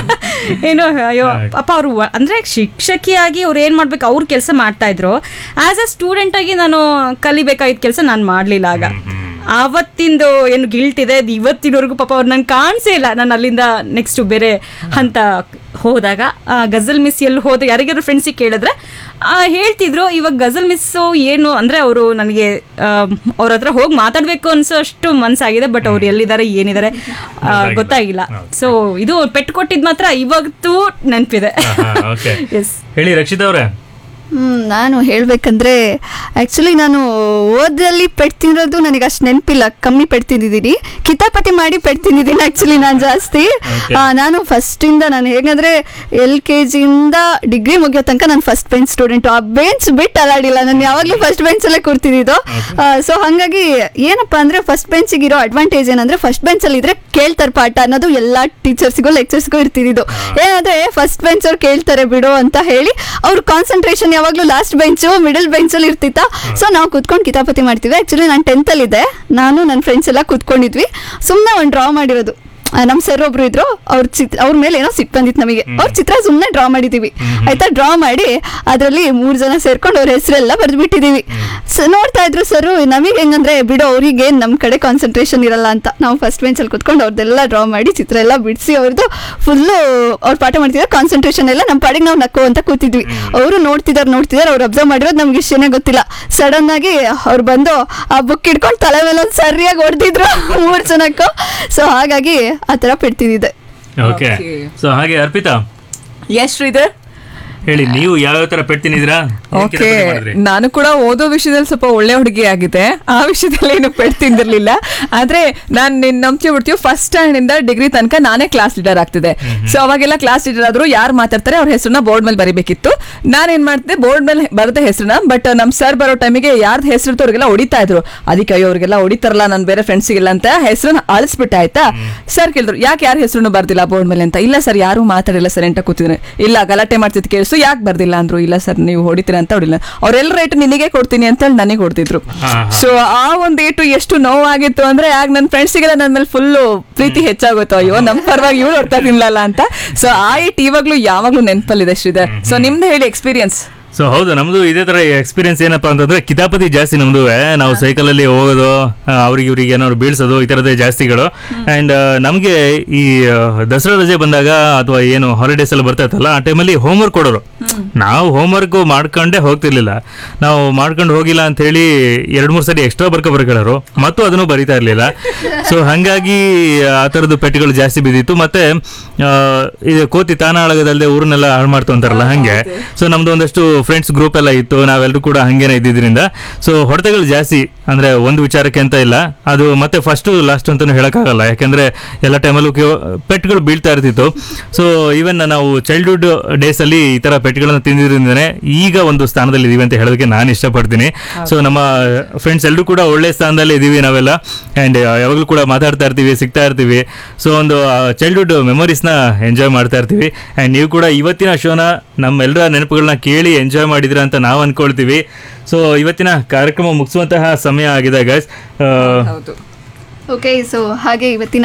Speaker 3: ಏನು ಅಯ್ಯೋ ಪಾಪ ಅವರು ಅಂದ್ರೆ ಶಿಕ್ಷಕಿಯಾಗಿ ಅವ್ರು ಏನ್ ಮಾಡ್ಬೇಕು ಅವ್ರ ಕೆಲಸ ಮಾಡ್ತಾ ಇದ್ರು ಆಸ್ ಅ ಸ್ಟೂಡೆಂಟ್ ಆಗಿ ನಾನು ಕಲಿಬೇಕಾಗಿದ್ದ ಕೆಲಸ ನಾನು ಮಾಡ್ಲಿಲ್ಲ ಆಗ ಆವತ್ತಿಂದು ಏನು ಗಿಲ್ಟ್ ಇದೆ ಅದು ಇವತ್ತಿನವರೆಗೂ ಪಾಪ ಅವ್ರು ನಂಗೆ ಕಾಣಿಸೇ ಇಲ್ಲ ನಾನು ಅಲ್ಲಿಂದ ನೆಕ್ಸ್ಟ್ ಬೇರೆ ಹಂತ ಹೋದಾಗ ಆ, ಗಜಲ್ ಮಿಸ್ ಎಲ್ಲಿ ಹೋದ ಯಾರಿಗಾರು ಫ್ರೆಂಡ್ಸಿಗೆ ಕೇಳಿದ್ರೆ ಆ, ಹೇಳ್ತಿದ್ರು ಇವಾಗ ಗಜಲ್ ಮಿಸ್ಸು ಏನು ಅಂದ್ರೆ ಅವರು ನನಗೆ ಅವ್ರ ಹತ್ರ ಹೋಗಿ ಮಾತಾಡ್ಬೇಕು ಅನ್ಸೋ ಅಷ್ಟು ಮನ್ಸಾಗಿದೆ ಬಟ್ ಅವ್ರು ಎಲ್ಲಿದ್ದಾರೆ ಏನಿದ್ದಾರೆ ಆ, ಗೊತ್ತಾಗಿಲ್ಲ ಸೊ ಇದು ಪೆಟ್ಟು ಕೊಟ್ಟಿದ್ ಮಾತ್ರ ಇವತ್ತು ನೆನಪಿದೆ
Speaker 4: ಓಕೆ
Speaker 3: ಎಸ್
Speaker 4: ಹೇಳಿ ರಕ್ಷಿತ್ ಅವ್ರೆ
Speaker 2: ಹ್ಮ್, ನಾನು ಹೇಳ್ಬೇಕಂದ್ರೆ ಆಕ್ಚುಲಿ ನಾನು ಓದಲ್ಲಿ ಪೆಟ್ ತಿನ್ನೋದು ನನಗೆ ಅಷ್ಟು ನೆನಪಿಲ್ಲ ಕಮ್ಮಿ ಪೆಟ್ ತಿಂದಿದ್ದೀನಿ ಕಿತಾಪತಿ ಮಾಡಿ ಪೆಟ್ ತಿಂದಿದ್ದೀನಿ ಆಕ್ಚುಲಿ ನಾನು ಜಾಸ್ತಿ
Speaker 4: Okay.
Speaker 2: ಆ, ನಾನು ಫಸ್ಟ್ ಇಂದ ನಾನು ಹೇಗಂದ್ರೆ ಎಲ್ ಕೆ ಜಿಯಿಂದ ಡಿಗ್ರಿ ಮುಗಿಯೋ ತನಕ ನಾನು ಫಸ್ಟ್ ಬೆಂಚ್ ಸ್ಟೂಡೆಂಟ್ ಆ ಬೆಂಚ್ ಬಿಟ್ಟು ಅಲಾಡಿಲ್ಲ ನಾನು ಯಾವಾಗಲೂ ಫಸ್ಟ್ ಬೆಂಚ್ ಅಲ್ಲೇ ಕೂರ್ತಿದ್ದು ಸೊ ಹಾಗಾಗಿ ಏನಪ್ಪಾ ಅಂದ್ರೆ ಫಸ್ಟ್ ಬೆಂಚಿಗೆ ಇರೋ ಅಡ್ವಾಂಟೇಜ್ ಏನಂದ್ರೆ ಫಸ್ಟ್ ಬೆಂಚ್ ಅಲ್ಲಿ ಇದ್ರೆ ಕೇಳ್ತಾರೆ ಪಾಠ ಅನ್ನೋದು ಎಲ್ಲಾ ಟೀಚರ್ಸ್ಗೂ ಲೆಕ್ಚರ್ಸ್ಗೂ ಇರ್ತಿದ್ದು ಏನಂದ್ರೆ ಫಸ್ಟ್ ಬೆಂಚ್ ಅವ್ರು ಕೇಳ್ತಾರೆ ಬಿಡು ಅಂತ ಹೇಳಿ ಅವ್ರ ಕಾನ್ಸಂಟ್ರೇಷನ್ ಯಾವಾಗ್ಲೂ ಲಾಸ್ಟ್ ಬೆಂಚು ಮಿಡಲ್ ಬೆಂಚ್ ಅಲ್ಲಿ ಇರ್ತಿತ್ತ ಸೊ ನಾವು ಕುತ್ಕೊಂಡು ಕಿತಾಪತಿ ಮಾಡ್ತೀವಿ ಆಕ್ಚುಲಿ ನಾನು ಟೆಂತ್ ಅಲ್ಲಿ ಇದ್ದೆ ನಾನು ನನ್ನ ಫ್ರೆಂಡ್ಸ್ ಎಲ್ಲ ಕುತ್ಕೊಂಡಿದ್ವಿ ಸುಮ್ಮನೆ ಒಂದು ಡ್ರಾ ಮಾಡಿರೋದು ಆ, ನಮ್ ಸರ್ ಒಬ್ರು ಇದ್ರು ಅವ್ರ ಚಿತ್ರ ಅವ್ರ ಮೇಲೆ ಏನೋ ಸಿಟ್ಟು ಬಂದಿತ್ತು ನಮಗೆ ಅವ್ರ ಚಿತ್ರ ಸುಮ್ಮನೆ ಡ್ರಾ ಮಾಡಿದೀವಿ ಆಯ್ತಾ ಡ್ರಾ ಮಾಡಿ ಅದರಲ್ಲಿ ಮೂರ್ ಜನ ಸೇರ್ಕೊಂಡು ಅವ್ರ ಹೆಸರೆಲ್ಲ ಬರೆದ್ಬಿಟ್ಟಿದೀವಿ ಸೊ ನೋಡ್ತಾ ಇದ್ರು ಸರ್ ನಮಗೆ ಹೆಂಗಂದ್ರೆ ಬಿಡು ಅವ್ರಿಗೆ ನಮ್ ಕಡೆ ಕಾನ್ಸಂಟ್ರೇಷನ್ ಇರಲ್ಲ ಅಂತ ನಾವು ಫಸ್ಟ್ ಬೆಂಚ್ ಅಲ್ಲಿ ಕುತ್ಕೊಂಡು ಅವ್ರದ್ದೆಲ್ಲ ಡ್ರಾ ಮಾಡಿ ಚಿತ್ರ ಎಲ್ಲ ಬಿಡಿಸಿ ಅವ್ರದ್ದು ಫುಲ್ಲು ಅವ್ರು ಪಾಠ ಮಾಡ್ತಿದ್ದಾರೆ ಕಾನ್ಸಂಟ್ರೇಷನ್ ಎಲ್ಲ ನಮ್ಮ ಪಾಡಿಗೆ ನಾವು ನಕ್ಕು ಅಂತ ಕೂತಿದ್ವಿ ಅವರು ನೋಡ್ತಿದಾರೆ ನೋಡ್ತಿದಾರೆ ಅವ್ರು ಅಬ್ಸರ್ವ್ ಮಾಡಿರೋದು ನಮ್ಗೆ ವಿಷಯನೇ ಗೊತ್ತಿಲ್ಲ ಸಡನ್ ಆಗಿ ಅವ್ರು ಬಂದು ಆ ಬುಕ್ ಇಟ್ಕೊಂಡು ತಲೆ ಮೇಲೆ ಒಂದು ಸರಿಯಾಗಿ ಹೊಡೆದಿದ್ರು ಮೂರ್ ಜನಕ್ಕೂ ಸೊ ಹಾಗಾಗಿ ಆ ಥರ ಪೆಡ್ತಿದ್ದೆ
Speaker 4: ಓಕೆ
Speaker 1: Okay.
Speaker 4: ಸೊ ಹಾಗೆ ಅರ್ಪಿತಾ
Speaker 1: ಎಸ್ ಶ್ರೀಧರ್
Speaker 4: ಹೇಳಿ ನೀವು ಯಾವ್ಯಾವ ತರ ಪೆಟ್ ತಿಂದಿದ್ರಾ ಏನ್
Speaker 1: ಓಕೆ
Speaker 4: ಕಿತಾಪತಿ ಮಾಡಿದ್ರಿ?
Speaker 1: ನಾನು ಕೂಡ ಓದೋ ವಿಷಯದಲ್ಲಿ ಸ್ವಲ್ಪ ಒಳ್ಳೆ ಹುಡುಗಿ ಆಗಿದೆ ಆ ವಿಷಯದಲ್ಲಿ ಏನು ಪೆಟ್ಟು ತಿಂದಿರ್ಲಿಲ್ಲ ಆದ್ರೆ ನಾನು ನಿನ್ ನಂಬ್ತಿ ಬಿಡ್ತೀವಿ ಫಸ್ಟ್ ಸ್ಟ್ಯಾಂಡ್ ಇಂದ ಡಿಗ್ರಿ ತನಕ ನಾನೇ ಕ್ಲಾಸ್ ಲೀಡರ್ ಆಗ್ತಿದೆ ಸೊ ಅವಾಗೆಲ್ಲ ಕ್ಲಾಸ್ ಲೀಡರ್ ಆದ್ರು ಯಾರು ಮಾತಾಡ್ತಾರೆ ಅವ್ರ ಹೆಸರನ್ನ ಬೋರ್ಡ್ ಮೇಲೆ ಬರಿಬೇಕಿತ್ತು ನಾನೇನ್ ಮಾಡ್ತಿದ್ದೆ ಬೋರ್ಡ್ ಮೇಲೆ ಬರದೆ ಹೆಸರನ್ನ ಬಟ್ ನಮ್ ಸರ್ ಬರೋ ಟೈಮಿಗೆ ಯಾರ್ದು ಹೆಸರು ಅವ್ರಿಗೆಲ್ಲ ಹೊಡಿತಾ ಇದ್ರು ಅದಕ್ಕೆ ಅಯ್ಯೋ ಅವ್ರಿಗೆಲ್ಲ ಹೊಡಿತಾರಲ್ಲ ನನ್ನ ಬೇರೆ ಫ್ರೆಂಡ್ಸಿಗೆಲ್ಲ ಅಂತ ಹೆಸರನ್ನ ಅಳಿಸ್ಬಿಟ್ಟೆ ಆಯ್ತಾ ಸರ್ ಕೇಳಿದ್ರು ಯಾಕೆ ಯಾರ ಹೆಸರು ಬರ್ದಿಲ್ಲ ಬೋರ್ಡ್ ಮೇಲೆ ಅಂತ ಇಲ್ಲ ಸರ್ ಯಾರು ಮಾತಾಡಿಲ್ಲ ಸರ್ ಅಂತ ಕೂತಿದ್ರೆ ಇಲ್ಲ ಗಲಾಟೆ ಮಾಡ್ತಿದ್ ಕೇಳಿಸು ಯಾಕೆ ಬರ್ದಿಲ್ಲ ಅಂದ್ರು ಇಲ್ಲ ಸರ್ ನೀವು ಹೊಡಿತೀರ ಅಂತ ಹೊಡಿಲ್ಲ ಅವ್ರೆಲ್ಲ ರೇಟ್ ನಿನಗೆ ಕೊಡ್ತೀನಿ ಅಂತ ಹೇಳಿ ನನಗೆ ಹೊಡ್ತಿದ್ರು
Speaker 4: ಹಾ, ಹಾ.
Speaker 1: ಸೊ ಆ ಒಂದ್ ಏಟು ಎಷ್ಟು ನೋವಾಗಿತ್ತು ಅಂದ್ರೆ ಆಗ ನನ್ನ ಫ್ರೆಂಡ್ಸಿಗೆಲ್ಲ ನನ್ನ ಮೇಲೆ ಫುಲ್ ಪ್ರೀತಿ ಹೆಚ್ಚಾಗೋಯ್ತು ಅಯ್ಯೋ ನಮ್ ಪರವಾಗಿ ಇವಳು ಹೊಡ್ತಾ ತಿನ್ಲಲ್ಲ ಅಂತ ಸೊ ಆ ಏಟ್ ಇವಾಗ್ಲೂ ಯಾವಾಗ್ಲೂ ನೆನಪಲ್ಲಿದೆ ಶ್ರೀಧರ್ ಸೊ ನಿಮ್ದು ಹೇಳಿ ಎಕ್ಸ್ಪೀರಿಯನ್ಸ್
Speaker 4: ಸೊ ಹೌದು ನಮ್ದು ಇದೇ ತರ ಎಕ್ಸ್ಪೀರಿಯನ್ಸ್ ಏನಪ್ಪಾ ಅಂತಂದ್ರೆ ಕಿತಾಪತಿ ಜಾಸ್ತಿ ನಮ್ದು ನಾವು ಸೈಕಲ್ ಅಲ್ಲಿ ಹೋಗೋದು ಆ, ಅವ್ರಿಗೆ ಇವ್ರಿಗೆ ಏನಾದ್ರು ಬೀಳ್ಸೋದು ಈ ತರದೇ ಜಾಸ್ತಿಗಳು ಅಂಡ್ ನಮ್ಗೆ ಈ ಆ, ದಸರಾ ರಜೆ ಬಂದಾಗ ಅಥವಾ ಏನು ಹಾಲಿಡೇಸ್ ಎಲ್ಲ ಬರ್ತಾ ಇತ್ತಲ್ಲ ಆ ಟೈಮಲ್ಲಿ ಹೋಮ್ವರ್ಕ್ ಕೊಡೋರು ನಾವು ಹೋಮ್ವರ್ಕ್ ಮಾಡ್ಕೊಂಡೇ ಹೋಗ್ತಿರ್ಲಿಲ್ಲ ನಾವು ಮಾಡ್ಕೊಂಡು ಹೋಗಿಲ್ಲ ಅಂತ ಹೇಳಿ ಎರಡ್ ಮೂರ್ ಸರಿ ಎಕ್ಸ್ಟ್ರಾ ಬರ್ಕೊ ಬರ್ಕೊಳ್ಳೋರು ಮತ್ತು ಅದನ್ನು ಬರಿತಾ ಇರ್ಲಿಲ್ಲ ಸೊ ಹಂಗಾಗಿ ಆ ತರದ್ದು ಪೆಟ್ಟಿಗಳು ಜಾಸ್ತಿ ಬಿದ್ದಿತ್ತು ಮತ್ತೆ ಆ, ಇದು ಕೋತಿ ತಾನ ಅಳಗದಲ್ಲದೆ ಊರನ್ನೆಲ್ಲ ಹಾಳು ಮಾಡ್ತು ಅಂತಾರಲ್ಲ ಹಂಗೆ ಸೊ ನಮ್ದು ಒಂದಷ್ಟು ಫ್ರೆಂಡ್ಸ್ ಗ್ರೂಪ್ ಎಲ್ಲ ಇತ್ತು ನಾವೆಲ್ಲರೂ ಕೂಡ ಹಂಗೇನೆ ಇದ್ದಿದ್ರಿಂದ ಸೊ ಹೊಡೆತಗಳು ಜಾಸ್ತಿ ಅಂದ್ರೆ ಒಂದು ವಿಚಾರಕ್ಕೆ ಅಂತ ಇಲ್ಲ ಅದು ಮತ್ತೆ ಫಸ್ಟ್ ಲಾಸ್ಟ್ ಅಂತಾನು ಹೇಳಕ್ಕಾಗಲ್ಲ ಯಾಕಂದ್ರೆ ಎಲ್ಲ ಟೈಮಲ್ಲೂ ಪೆಟ್ಗಳು ಬೀಳ್ತಾ ಇರ್ತಿತ್ತು ಸೊ ಈವನ್ ನಾವು ಚೈಲ್ಡ್ಹುಡ್ ಡೇಸ್ ಅಲ್ಲಿ ಈ ತರ ಪೆಟ್ಗಳನ್ನ ತಿಂದಿದ್ರಿಂದನೇ ಈಗ ಒಂದು ಸ್ಥಾನದಲ್ಲಿ ಇದೀವಿ ಅಂತ ಹೇಳೋದಕ್ಕೆ ನಾನು ಇಷ್ಟಪಡ್ತೀನಿ ಸೊ ನಮ್ಮ ಫ್ರೆಂಡ್ಸ್ ಎಲ್ಲರೂ ಕೂಡ ಒಳ್ಳೆ ಸ್ಥಾನದಲ್ಲಿ ಇದೀವಿ ನಾವೆಲ್ಲ ಅಂಡ್ ಯಾವಾಗಲೂ ಕೂಡ ಮಾತಾಡ್ತಾ ಇರ್ತೀವಿ ಸಿಗ್ತಾ ಇರ್ತೀವಿ ಸೊ ಒಂದು ಚೈಲ್ಡ್ಹುಡ್ ಮೆಮೊರೀಸ್ನ ಎಂಜಾಯ್ ಮಾಡ್ತಾ ಇರ್ತೀವಿ ಅಂಡ್ ನೀವು ಕೂಡ ಇವತ್ತಿನ ಶೋನ ನಮ್ಮೆಲ್ಲರ ನೆನಪುಗಳನ್ನ ಕೇಳಿ ಎಂಜಾಯ್ ಮಾಡಿದ್ರ ಅಂತ ನಾವು ಅನ್ಕೊಳ್ತೀವಿ ಸೊ ಇವತ್ತಿನ ಕಾರ್ಯಕ್ರಮ ಮುಗಿಸುವಂತಹ ಸಮಯ ಆಗಿದೆ ಗೈಸ್
Speaker 1: ಹೌದು
Speaker 2: ಓಕೆ ಸೊ ಹಾಗೆ ಇವತ್ತಿನ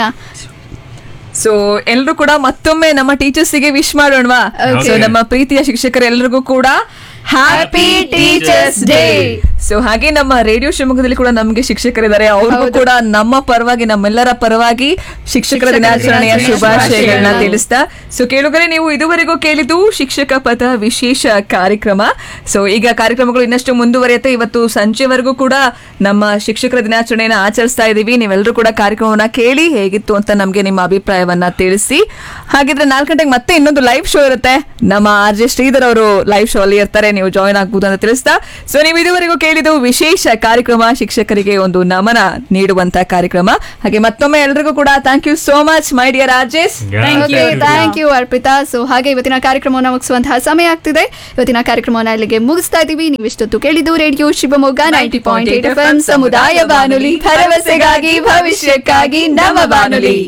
Speaker 1: ಸೊ ಎಲ್ರು ಕೂಡ ಮತ್ತೊಮ್ಮೆ ನಮ್ಮ ಟೀಚರ್ಸಿಗೆ ವಿಶ್ ಮಾಡೋಣವಾ
Speaker 2: Okay.
Speaker 1: ಸೊ ನಮ್ಮ ಪ್ರೀತಿಯ ಶಿಕ್ಷಕರೆಲ್ಲರಿಗೂ ಕೂಡ ಹ್ಯಾಪಿ ಟೀಚರ್ಸ್ ಡೇ ಸೊ ಹಾಗೆ ನಮ್ಮ ರೇಡಿಯೋ ಶಿವಮೊಗ್ಗದಲ್ಲಿ ಕೂಡ ನಮಗೆ ಶಿಕ್ಷಕರಿದ್ದಾರೆ ಅವರು ಕೂಡ ನಮ್ಮ ಪರವಾಗಿ ನಮ್ಮೆಲ್ಲರ ಪರವಾಗಿ ಶಿಕ್ಷಕರ ದಿನಾಚರಣೆಯ ಶುಭಾಶಯಗಳನ್ನ ತಿಳಿಸ್ತಾ ಸೊ ಕೇಳುಗರೆ ನೀವು ಇದುವರೆಗೂ ಕೇಳಿದ್ದು ಶಿಕ್ಷಕ ಪಥ ವಿಶೇಷ ಕಾರ್ಯಕ್ರಮ ಸೊ ಈಗ ಕಾರ್ಯಕ್ರಮಗಳು ಇನ್ನಷ್ಟು ಮುಂದುವರಿಯುತ್ತೆ ಇವತ್ತು ಸಂಜೆವರೆಗೂ ಕೂಡ ನಮ್ಮ ಶಿಕ್ಷಕರ ದಿನಾಚರಣೆಯನ್ನ ಆಚರಿಸ್ತಾ ಇದೀವಿ ನೀವೆಲ್ಲರೂ ಕೂಡ ಕಾರ್ಯಕ್ರಮವನ್ನ ಕೇಳಿ ಹೇಗಿತ್ತು ಅಂತ ನಮಗೆ ನಿಮ್ಮ ಅಭಿಪ್ರಾಯವನ್ನ ತಿಳಿಸಿ ಹಾಗಿದ್ರೆ ನಾಲ್ಕು ಗಂಟೆಗೆ ಮತ್ತೆ ಇನ್ನೊಂದು ಲೈವ್ ಶೋ ಇರುತ್ತೆ ನಮ್ಮ ಆರ್ ಜೆ ಶ್ರೀಧರ್ ಅವರು ಲೈವ್ ಶೋ ಅಲ್ಲಿ ಇರ್ತಾರೆ ನೀವು ಜಾಯ್ನ್ ಆಗ್ಬೋದು ಅಂತ ತಿಳಿಸ್ತಾ ಸೊ ನೀವು ಇದುವರೆಗೂ ಕೇಳಿದ್ದು ವಿಶೇಷ ಕಾರ್ಯಕ್ರಮ ಶಿಕ್ಷಕರಿಗೆ ಒಂದು ನಮನ ನೀಡುವಂತ ಕಾರ್ಯಕ್ರಮ ಹಾಗೆ ಮತ್ತೊಮ್ಮೆ ಎಲ್ರಿಗೂ ಕೂಡ thank you so much my dear Rajesh
Speaker 2: okay thank you Arpitha so ಹಾಗೆ ಇವತ್ತಿನ ಕಾರ್ಯಕ್ರಮವನ್ನು ಮುಗಿಸುವಂತಹ ಸಮಯ ಆಗ್ತಿದೆ ಇವತ್ತಿನ ಕಾರ್ಯಕ್ರಮವನ್ನು ಇಲ್ಲಿಗೆ ಮುಗಿಸ್ತಾ ಇದೀವಿ ನೀವಿಷ್ಟೊತ್ತು ಕೇಳಿದ್ದು radio Shivamogga ninety point eight F M ಸಮುದಾಯ ಬಾನುಲಿ ಭರವಸೆಗಾಗಿ ಭವಿಷ್ಯಕ್ಕಾಗಿ ನಮ್ಮ ಬಾನುಲಿ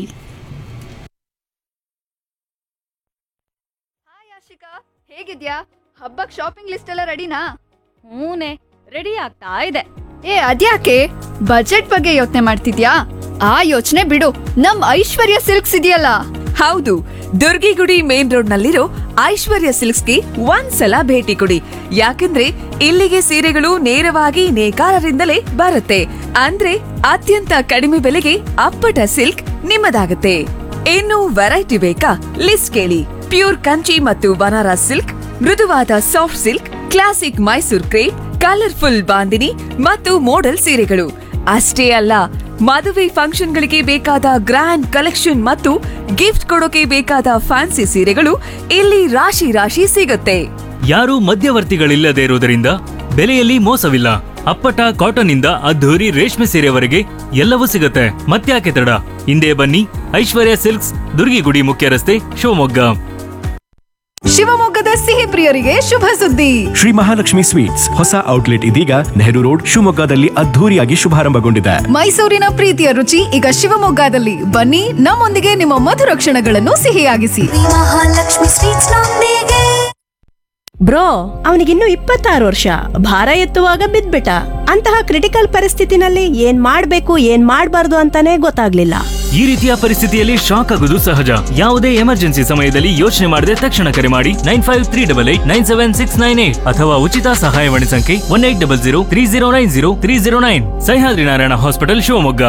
Speaker 2: ಹಾಯ್ ಆಶಿಕಾ ಹೇಗಿದ್ಯಾ ಹಬ್ಬಕ್ ಶಾಪಿಂಗ್ ಲಿಸ್ಟ್ ಎಲ್ಲ ರೆಡಿನಾ
Speaker 3: ಹೂನೆ ರೆಡಿ ಆಗ್ತಾ ಇದೆ
Speaker 2: ಏ ಅದ್ಯಾಕೆ ಬಜೆಟ್ ಬಗ್ಗೆ ಯೋಚನೆ ಮಾಡ್ತಿದ್ಯಾ ಆ ಯೋಚನೆ ಬಿಡು ನಮ್ ಐಶ್ವರ್ಯ ಸಿಲ್ಕ್ಸ್ ಇದೆಯಲ್ಲ
Speaker 1: ಹೌದು ದುರ್ಗಿಗುಡಿ ಮೇನ್ ರೋಡ್ ನಲ್ಲಿರೋ ಐಶ್ವರ್ಯ ಸಿಲ್ಕ್ಸ್ಗೆ ಒಂದ್ಸಲ ಭೇಟಿ ಕೊಡಿ ಯಾಕಂದ್ರೆ ಇಲ್ಲಿಗೆ ಸೀರೆಗಳು ನೇರವಾಗಿ ನೇಕಾರರಿಂದಲೇ ಬರುತ್ತೆ ಅಂದ್ರೆ ಅತ್ಯಂತ ಕಡಿಮೆ ಬೆಲೆಗೆ ಅಪ್ಪಟ ಸಿಲ್ಕ್ ನಿಮ್ಮದಾಗುತ್ತೆ ಇನ್ನು ವೆರೈಟಿ ಬೇಕಾ ಲಿಸ್ಟ್ ಕೇಳಿ ಪ್ಯೂರ್ ಕಂಚಿ ಮತ್ತು ಬನಾರಸ್ ಸಿಲ್ಕ್ ಮೃದುವಾದ soft silk classic Mysore crepe colourful bandhani ಮತ್ತು ಮೋಡಲ್ ಸೀರೆಗಳು ಅಷ್ಟೇ ಅಲ್ಲ ಮದುವೆ ಫಂಕ್ಷನ್ಗಳಿಗೆ ಬೇಕಾದ ಗ್ರ್ಯಾಂಡ್ ಕಲೆಕ್ಷನ್ ಮತ್ತು ಗಿಫ್ಟ್ ಕೊಡೋಕೆ ಬೇಕಾದ ಫ್ಯಾನ್ಸಿ ಸೀರೆಗಳು ಇಲ್ಲಿ ರಾಶಿ ರಾಶಿ ಸಿಗುತ್ತೆ
Speaker 4: ಯಾರೂ ಮಧ್ಯವರ್ತಿಗಳಿಲ್ಲದೆ ಇರುವುದರಿಂದ ಬೆಲೆಯಲ್ಲಿ ಮೋಸವಿಲ್ಲ ಅಪ್ಪಟ ಕಾಟನ್ ಇಂದ ಅದ್ಧೂರಿ ರೇಷ್ಮೆ ಸೀರೆವರೆಗೆ ಎಲ್ಲವೂ ಸಿಗುತ್ತೆ ಮತ್ತ್ಯಾಕೆ ತಡ ಹಿಂದೆ ಬನ್ನಿ ಐಶ್ವರ್ಯ ಸಿಲ್ಕ್ಸ್ ದುರ್ಗಿಗುಡಿ ಮುಖ್ಯ ರಸ್ತೆ ಶಿವಮೊಗ್ಗ
Speaker 5: ಶಿವಮೊಗ್ಗದ ಸಿಹಿ ಪ್ರಿಯರಿಗೆ ಶುಭ ಸುದ್ದಿ
Speaker 6: ಶ್ರೀ ಮಹಾಲಕ್ಷ್ಮಿ ಸ್ವೀಟ್ಸ್ ಹೊಸ ಔಟ್ಲೆಟ್ ಇದೀಗ ನೆಹರು ರೋಡ್ ಶಿವಮೊಗ್ಗದಲ್ಲಿ ಅದ್ಧೂರಿಯಾಗಿ ಶುಭಾರಂಭಗೊಂಡಿದೆ
Speaker 5: ಮೈಸೂರಿನ ಪ್ರೀತಿಯ ರುಚಿ ಈಗ ಶಿವಮೊಗ್ಗದಲ್ಲಿ ಬನ್ನಿ ನಮ್ಮೊಂದಿಗೆ ನಿಮ್ಮ ಮಧುರ ಕ್ಷಣಗಳನ್ನು ಸಿಹಿಯಾಗಿಸಿ
Speaker 7: ಮಹಾಲಕ್ಷ್ಮಿ ಸ್ವೀಟ್ಸ್ ನೊಂದಿಗೆ
Speaker 8: ಬ್ರೋ ಅವನಿಗಿನ್ನು ಇಪ್ಪತ್ತಾರು ವರ್ಷ ಭಾರ ಎತ್ತುವಾಗ ಬಿದ್ಬಿಟ್ಟ ಅಂತಹ ಕ್ರಿಟಿಕಲ್ ಪರಿಸ್ಥಿತಿನಲ್ಲಿ ಏನ್ ಮಾಡ್ಬೇಕು ಏನ್ ಮಾಡ್ಬಾರ್ದು ಅಂತಾನೆ ಗೊತ್ತಾಗ್ಲಿಲ್ಲ
Speaker 4: ಈ ರೀತಿಯ ಪರಿಸ್ಥಿತಿಯಲ್ಲಿ ಶಾಕ್ ಆಗುವುದು ಸಹಜ ಯಾವುದೇ ಎಮರ್ಜೆನ್ಸಿ ಸಮಯದಲ್ಲಿ ಯೋಚನೆ ಮಾಡದೆ ತಕ್ಷಣ ಕರೆ ಮಾಡಿ nine five three double eight nine seven six nine eight ಅಥವಾ ಉಚಿತ ಸಹಾಯವಾಣಿ ಸಂಖ್ಯೆ one eight double zero three zero nine zero three zero nine Sahyadri Narayana hospital Shivamogga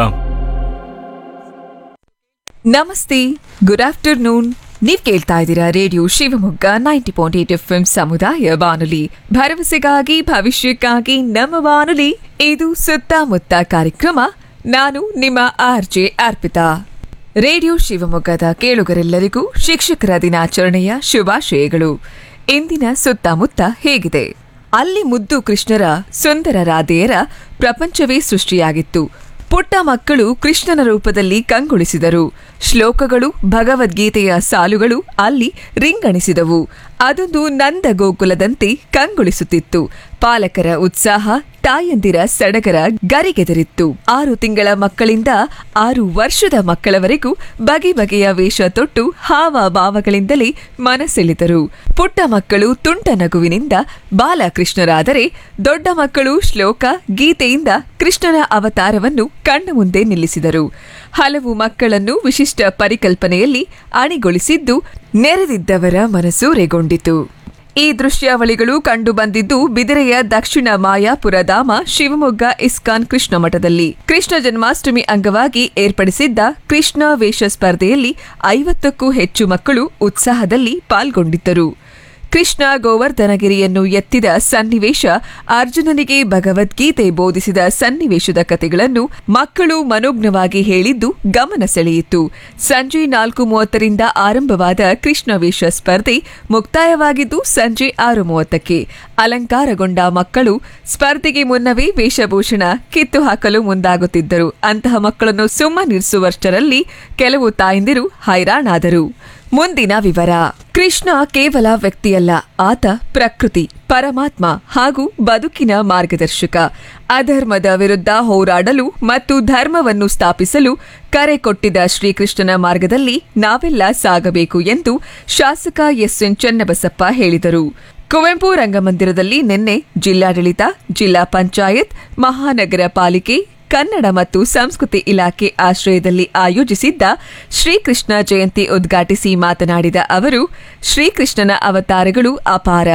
Speaker 1: ನಮಸ್ತೆ ಗುಡ್ ಆಫ್ಟರ್ನೂನ್ ನೀವ್ ಕೇಳ್ತಾ ಇದ್ದೀರಾ radio Shivamogga ninety point eight F M ಸಮುದಾಯ ಬಾನುಲಿ ಭರವಸೆಗಾಗಿ ಭವಿಷ್ಯಕ್ಕಾಗಿ ನಮ್ಮ ಬಾನುಲಿ ಇದು ಸುತ್ತಮುತ್ತ ಕಾರ್ಯಕ್ರಮ ನಾನು ನಿಮ್ಮ ಆರ್ ಜೆ ಅರ್ಪಿತಾ ರೇಡಿಯೋ ಶಿವಮೊಗ್ಗದ ಕೇಳುಗರೆಲ್ಲರಿಗೂ ಶಿಕ್ಷಕರ ದಿನಾಚರಣೆಯ ಶುಭಾಶಯಗಳು ಇಂದಿನ ಸುತ್ತಮುತ್ತ ಹೇಗಿದೆ ಅಲ್ಲಿ ಮುದ್ದು ಕೃಷ್ಣರ ಸುಂದರ ರಾಧೆಯರ ಪ್ರಪಂಚವೇ ಸೃಷ್ಟಿಯಾಗಿತ್ತು ಪುಟ್ಟ ಮಕ್ಕಳು ಕೃಷ್ಣನ ರೂಪದಲ್ಲಿ ಕಂಗೊಳಿಸಿದರು ಶ್ಲೋಕಗಳು ಭಗವದ್ಗೀತೆಯ ಸಾಲುಗಳು ಅಲ್ಲಿ ರಿಂಗಣಿಸಿದವು ಅದೊಂದು ನಂದ ಗೋಕುಲದಂತೆ ಕಂಗೊಳಿಸುತ್ತಿತ್ತು ಪಾಲಕರ ಉತ್ಸಾಹ ತಾಯಂದಿರ ಸಡಗರ ಗರಿಗೆದರಿತ್ತು ಆರು ತಿಂಗಳ ಮಕ್ಕಳಿಂದ ಆರು ವರ್ಷದ ಮಕ್ಕಳವರೆಗೂ ಬಗೆ ಬಗೆಯ ವೇಷ ತೊಟ್ಟು ಹಾವ ಭಾವಗಳಿಂದಲೇ ಮನಸೆಳೆದರು ಪುಟ್ಟ ಮಕ್ಕಳು ತುಂಟ ನಗುವಿನಿಂದ ಬಾಲಕೃಷ್ಣರಾದರೆ ದೊಡ್ಡ ಮಕ್ಕಳು ಶ್ಲೋಕ ಗೀತೆಯಿಂದ ಕೃಷ್ಣನ ಅವತಾರವನ್ನು ಕಣ್ಣ ಮುಂದೆ ನಿಲ್ಲಿಸಿದರು ಹಲವು ಮಕ್ಕಳನ್ನು ವಿಶಿಷ್ಟ ಪರಿಕಲ್ಪನೆಯಲ್ಲಿ ಅಣಿಗೊಳಿಸಿದ್ದು ನೆರೆದಿದ್ದವರ ಮನಸೂರೆಗೊಂಡಿತು ಈ ದೃಶ್ಯಾವಳಿಗಳು ಕಂಡುಬಂದಿದ್ದು ಬಿದಿರೆಯ ದಕ್ಷಿಣ ಮಾಯಾಪುರಧಾಮ ಶಿವಮೊಗ್ಗ ಇಸ್ಕಾನ್ ಕೃಷ್ಣ ಮಠದಲ್ಲಿ ಕೃಷ್ಣ ಜನ್ಮಾಷ್ಟಮಿ ಅಂಗವಾಗಿ ಏರ್ಪಡಿಸಿದ್ದ ಕೃಷ್ಣ ವೇಷ ಸ್ಪರ್ಧೆಯಲ್ಲಿ ಐವತ್ತಕ್ಕೂ ಹೆಚ್ಚು ಮಕ್ಕಳು ಉತ್ಸಾಹದಲ್ಲಿ ಪಾಲ್ಗೊಂಡಿದ್ದರು ಕೃಷ್ಣ ಗೋವರ್ಧನಗಿರಿಯನ್ನು ಎತ್ತಿದ ಸನ್ನಿವೇಶ ಅರ್ಜುನನಿಗೆ ಭಗವದ್ಗೀತೆ ಬೋಧಿಸಿದ ಸನ್ನಿವೇಶದ ಕಥೆಗಳನ್ನು ಮಕ್ಕಳು ಮನೋಜ್ಞವಾಗಿ ಹೇಳಿದ್ದು ಗಮನ ಸೆಳೆಯಿತು ಸಂಜೆ ನಾಲ್ಕು ಮೂವತ್ತರಿಂದ ಆರಂಭವಾದ ಕೃಷ್ಣ ವೇಷ ಸ್ಪರ್ಧೆ ಮುಕ್ತಾಯವಾಗಿದ್ದು ಸಂಜೆ ಆರು ಮೂವತ್ತಕ್ಕೆ ಅಲಂಕಾರಗೊಂಡ ಮಕ್ಕಳು ಸ್ಪರ್ಧೆಗೆ ಮುನ್ನವೇ ವೇಷಭೂಷಣ ಕಿತ್ತು ಹಾಕಲು ಮುಂದಾಗುತ್ತಿದ್ದರು ಅಂತಹ ಮಕ್ಕಳನ್ನು ಸುಮ್ಮನಿರಿಸುವಷ್ಟರಲ್ಲಿ ಕೆಲವು ತಾಯಂದಿರು ಹೈರಾಣಾದರು ಮುಂದಿನ ವಿವರ ಕೃಷ್ಣ ಕೇವಲ ವ್ಯಕ್ತಿಯಲ್ಲ ಆತ ಪ್ರಕೃತಿ ಪರಮಾತ್ಮ ಹಾಗೂ ಬದುಕಿನ ಮಾರ್ಗದರ್ಶಕ ಅಧರ್ಮದ ವಿರುದ್ಧ ಹೋರಾಡಲು ಮತ್ತು ಧರ್ಮವನ್ನು ಸ್ಥಾಪಿಸಲು ಕರೆ ಕೊಟ್ಟಿದ್ದ ಶ್ರೀಕೃಷ್ಣನ ಮಾರ್ಗದಲ್ಲಿ ನಾವೆಲ್ಲ ಸಾಗಬೇಕು ಎಂದು ಶಾಸಕ ಎಸ್ ಎನ್ ಚನ್ನಬಸಪ್ಪ ಹೇಳಿದರು ಕುವೆಂಪು ರಂಗಮಂದಿರದಲ್ಲಿ ನಿನ್ನೆ ಜಿಲ್ಲಾಡಳಿತ ಜಿಲ್ಲಾ ಪಂಚಾಯತ್ ಮಹಾನಗರ ಪಾಲಿಕೆ ಕನ್ನಡ ಮತ್ತು ಸಂಸ್ಕೃತಿ ಇಲಾಖೆ ಆಶ್ರಯದಲ್ಲಿ ಆಯೋಜಿಸಿದ್ದ ಶ್ರೀಕೃಷ್ಣ ಜಯಂತಿ ಉದ್ಘಾಟಿಸಿ ಮಾತನಾಡಿದ ಅವರು ಶ್ರೀಕೃಷ್ಣನ ಅವತಾರಗಳು ಅಪಾರ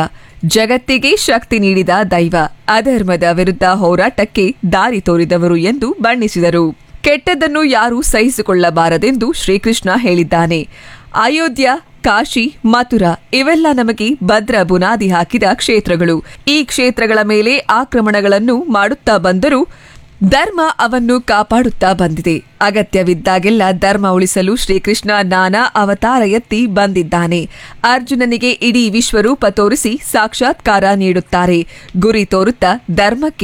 Speaker 1: ಜಗತ್ತಿಗೆ ಶಕ್ತಿ ನೀಡಿದ ದೈವ ಅಧರ್ಮದ ವಿರುದ್ಧ ಹೋರಾಟಕ್ಕೆ ದಾರಿ ತೋರಿದವರು ಎಂದು ಬಣ್ಣಿಸಿದರು ಕೆಟ್ಟದ್ದನ್ನು ಯಾರೂ ಸಹಿಸಿಕೊಳ್ಳಬಾರದೆಂದು ಶ್ರೀಕೃಷ್ಣ ಹೇಳಿದ್ದಾನೆ ಅಯೋಧ್ಯ ಕಾಶಿ ಮಥುರಾ ಇವೆಲ್ಲ ನಮಗೆ ಭದ್ರ ಬುನಾದಿ ಹಾಕಿದ ಕ್ಷೇತ್ರಗಳು ಈ ಕ್ಷೇತ್ರಗಳ ಮೇಲೆ ಆಕ್ರಮಣಗಳನ್ನು ಮಾಡುತ್ತಾ ಬಂದರೂ ಧರ್ಮ ಅವನ್ನು ಕಾಪಾಡುತ್ತಾ ಬಂದಿದೆ ಅಗತ್ಯವಿದ್ದಾಗೆಲ್ಲ ಧರ್ಮ ಉಳಿಸಲು ಶ್ರೀಕೃಷ್ಣ ನಾನಾ ಅವತಾರ ಎತ್ತಿ ಬಂದಿದ್ದಾನೆ ಅರ್ಜುನನಿಗೆ ಇಡೀ ವಿಶ್ವರೂಪ ತೋರಿಸಿ ಸಾಕ್ಷಾತ್ಕಾರ ನೀಡುತ್ತಾರೆ ಗುರಿ ತೋರುತ್ತಾ ಧರ್ಮಕ್ಕೆ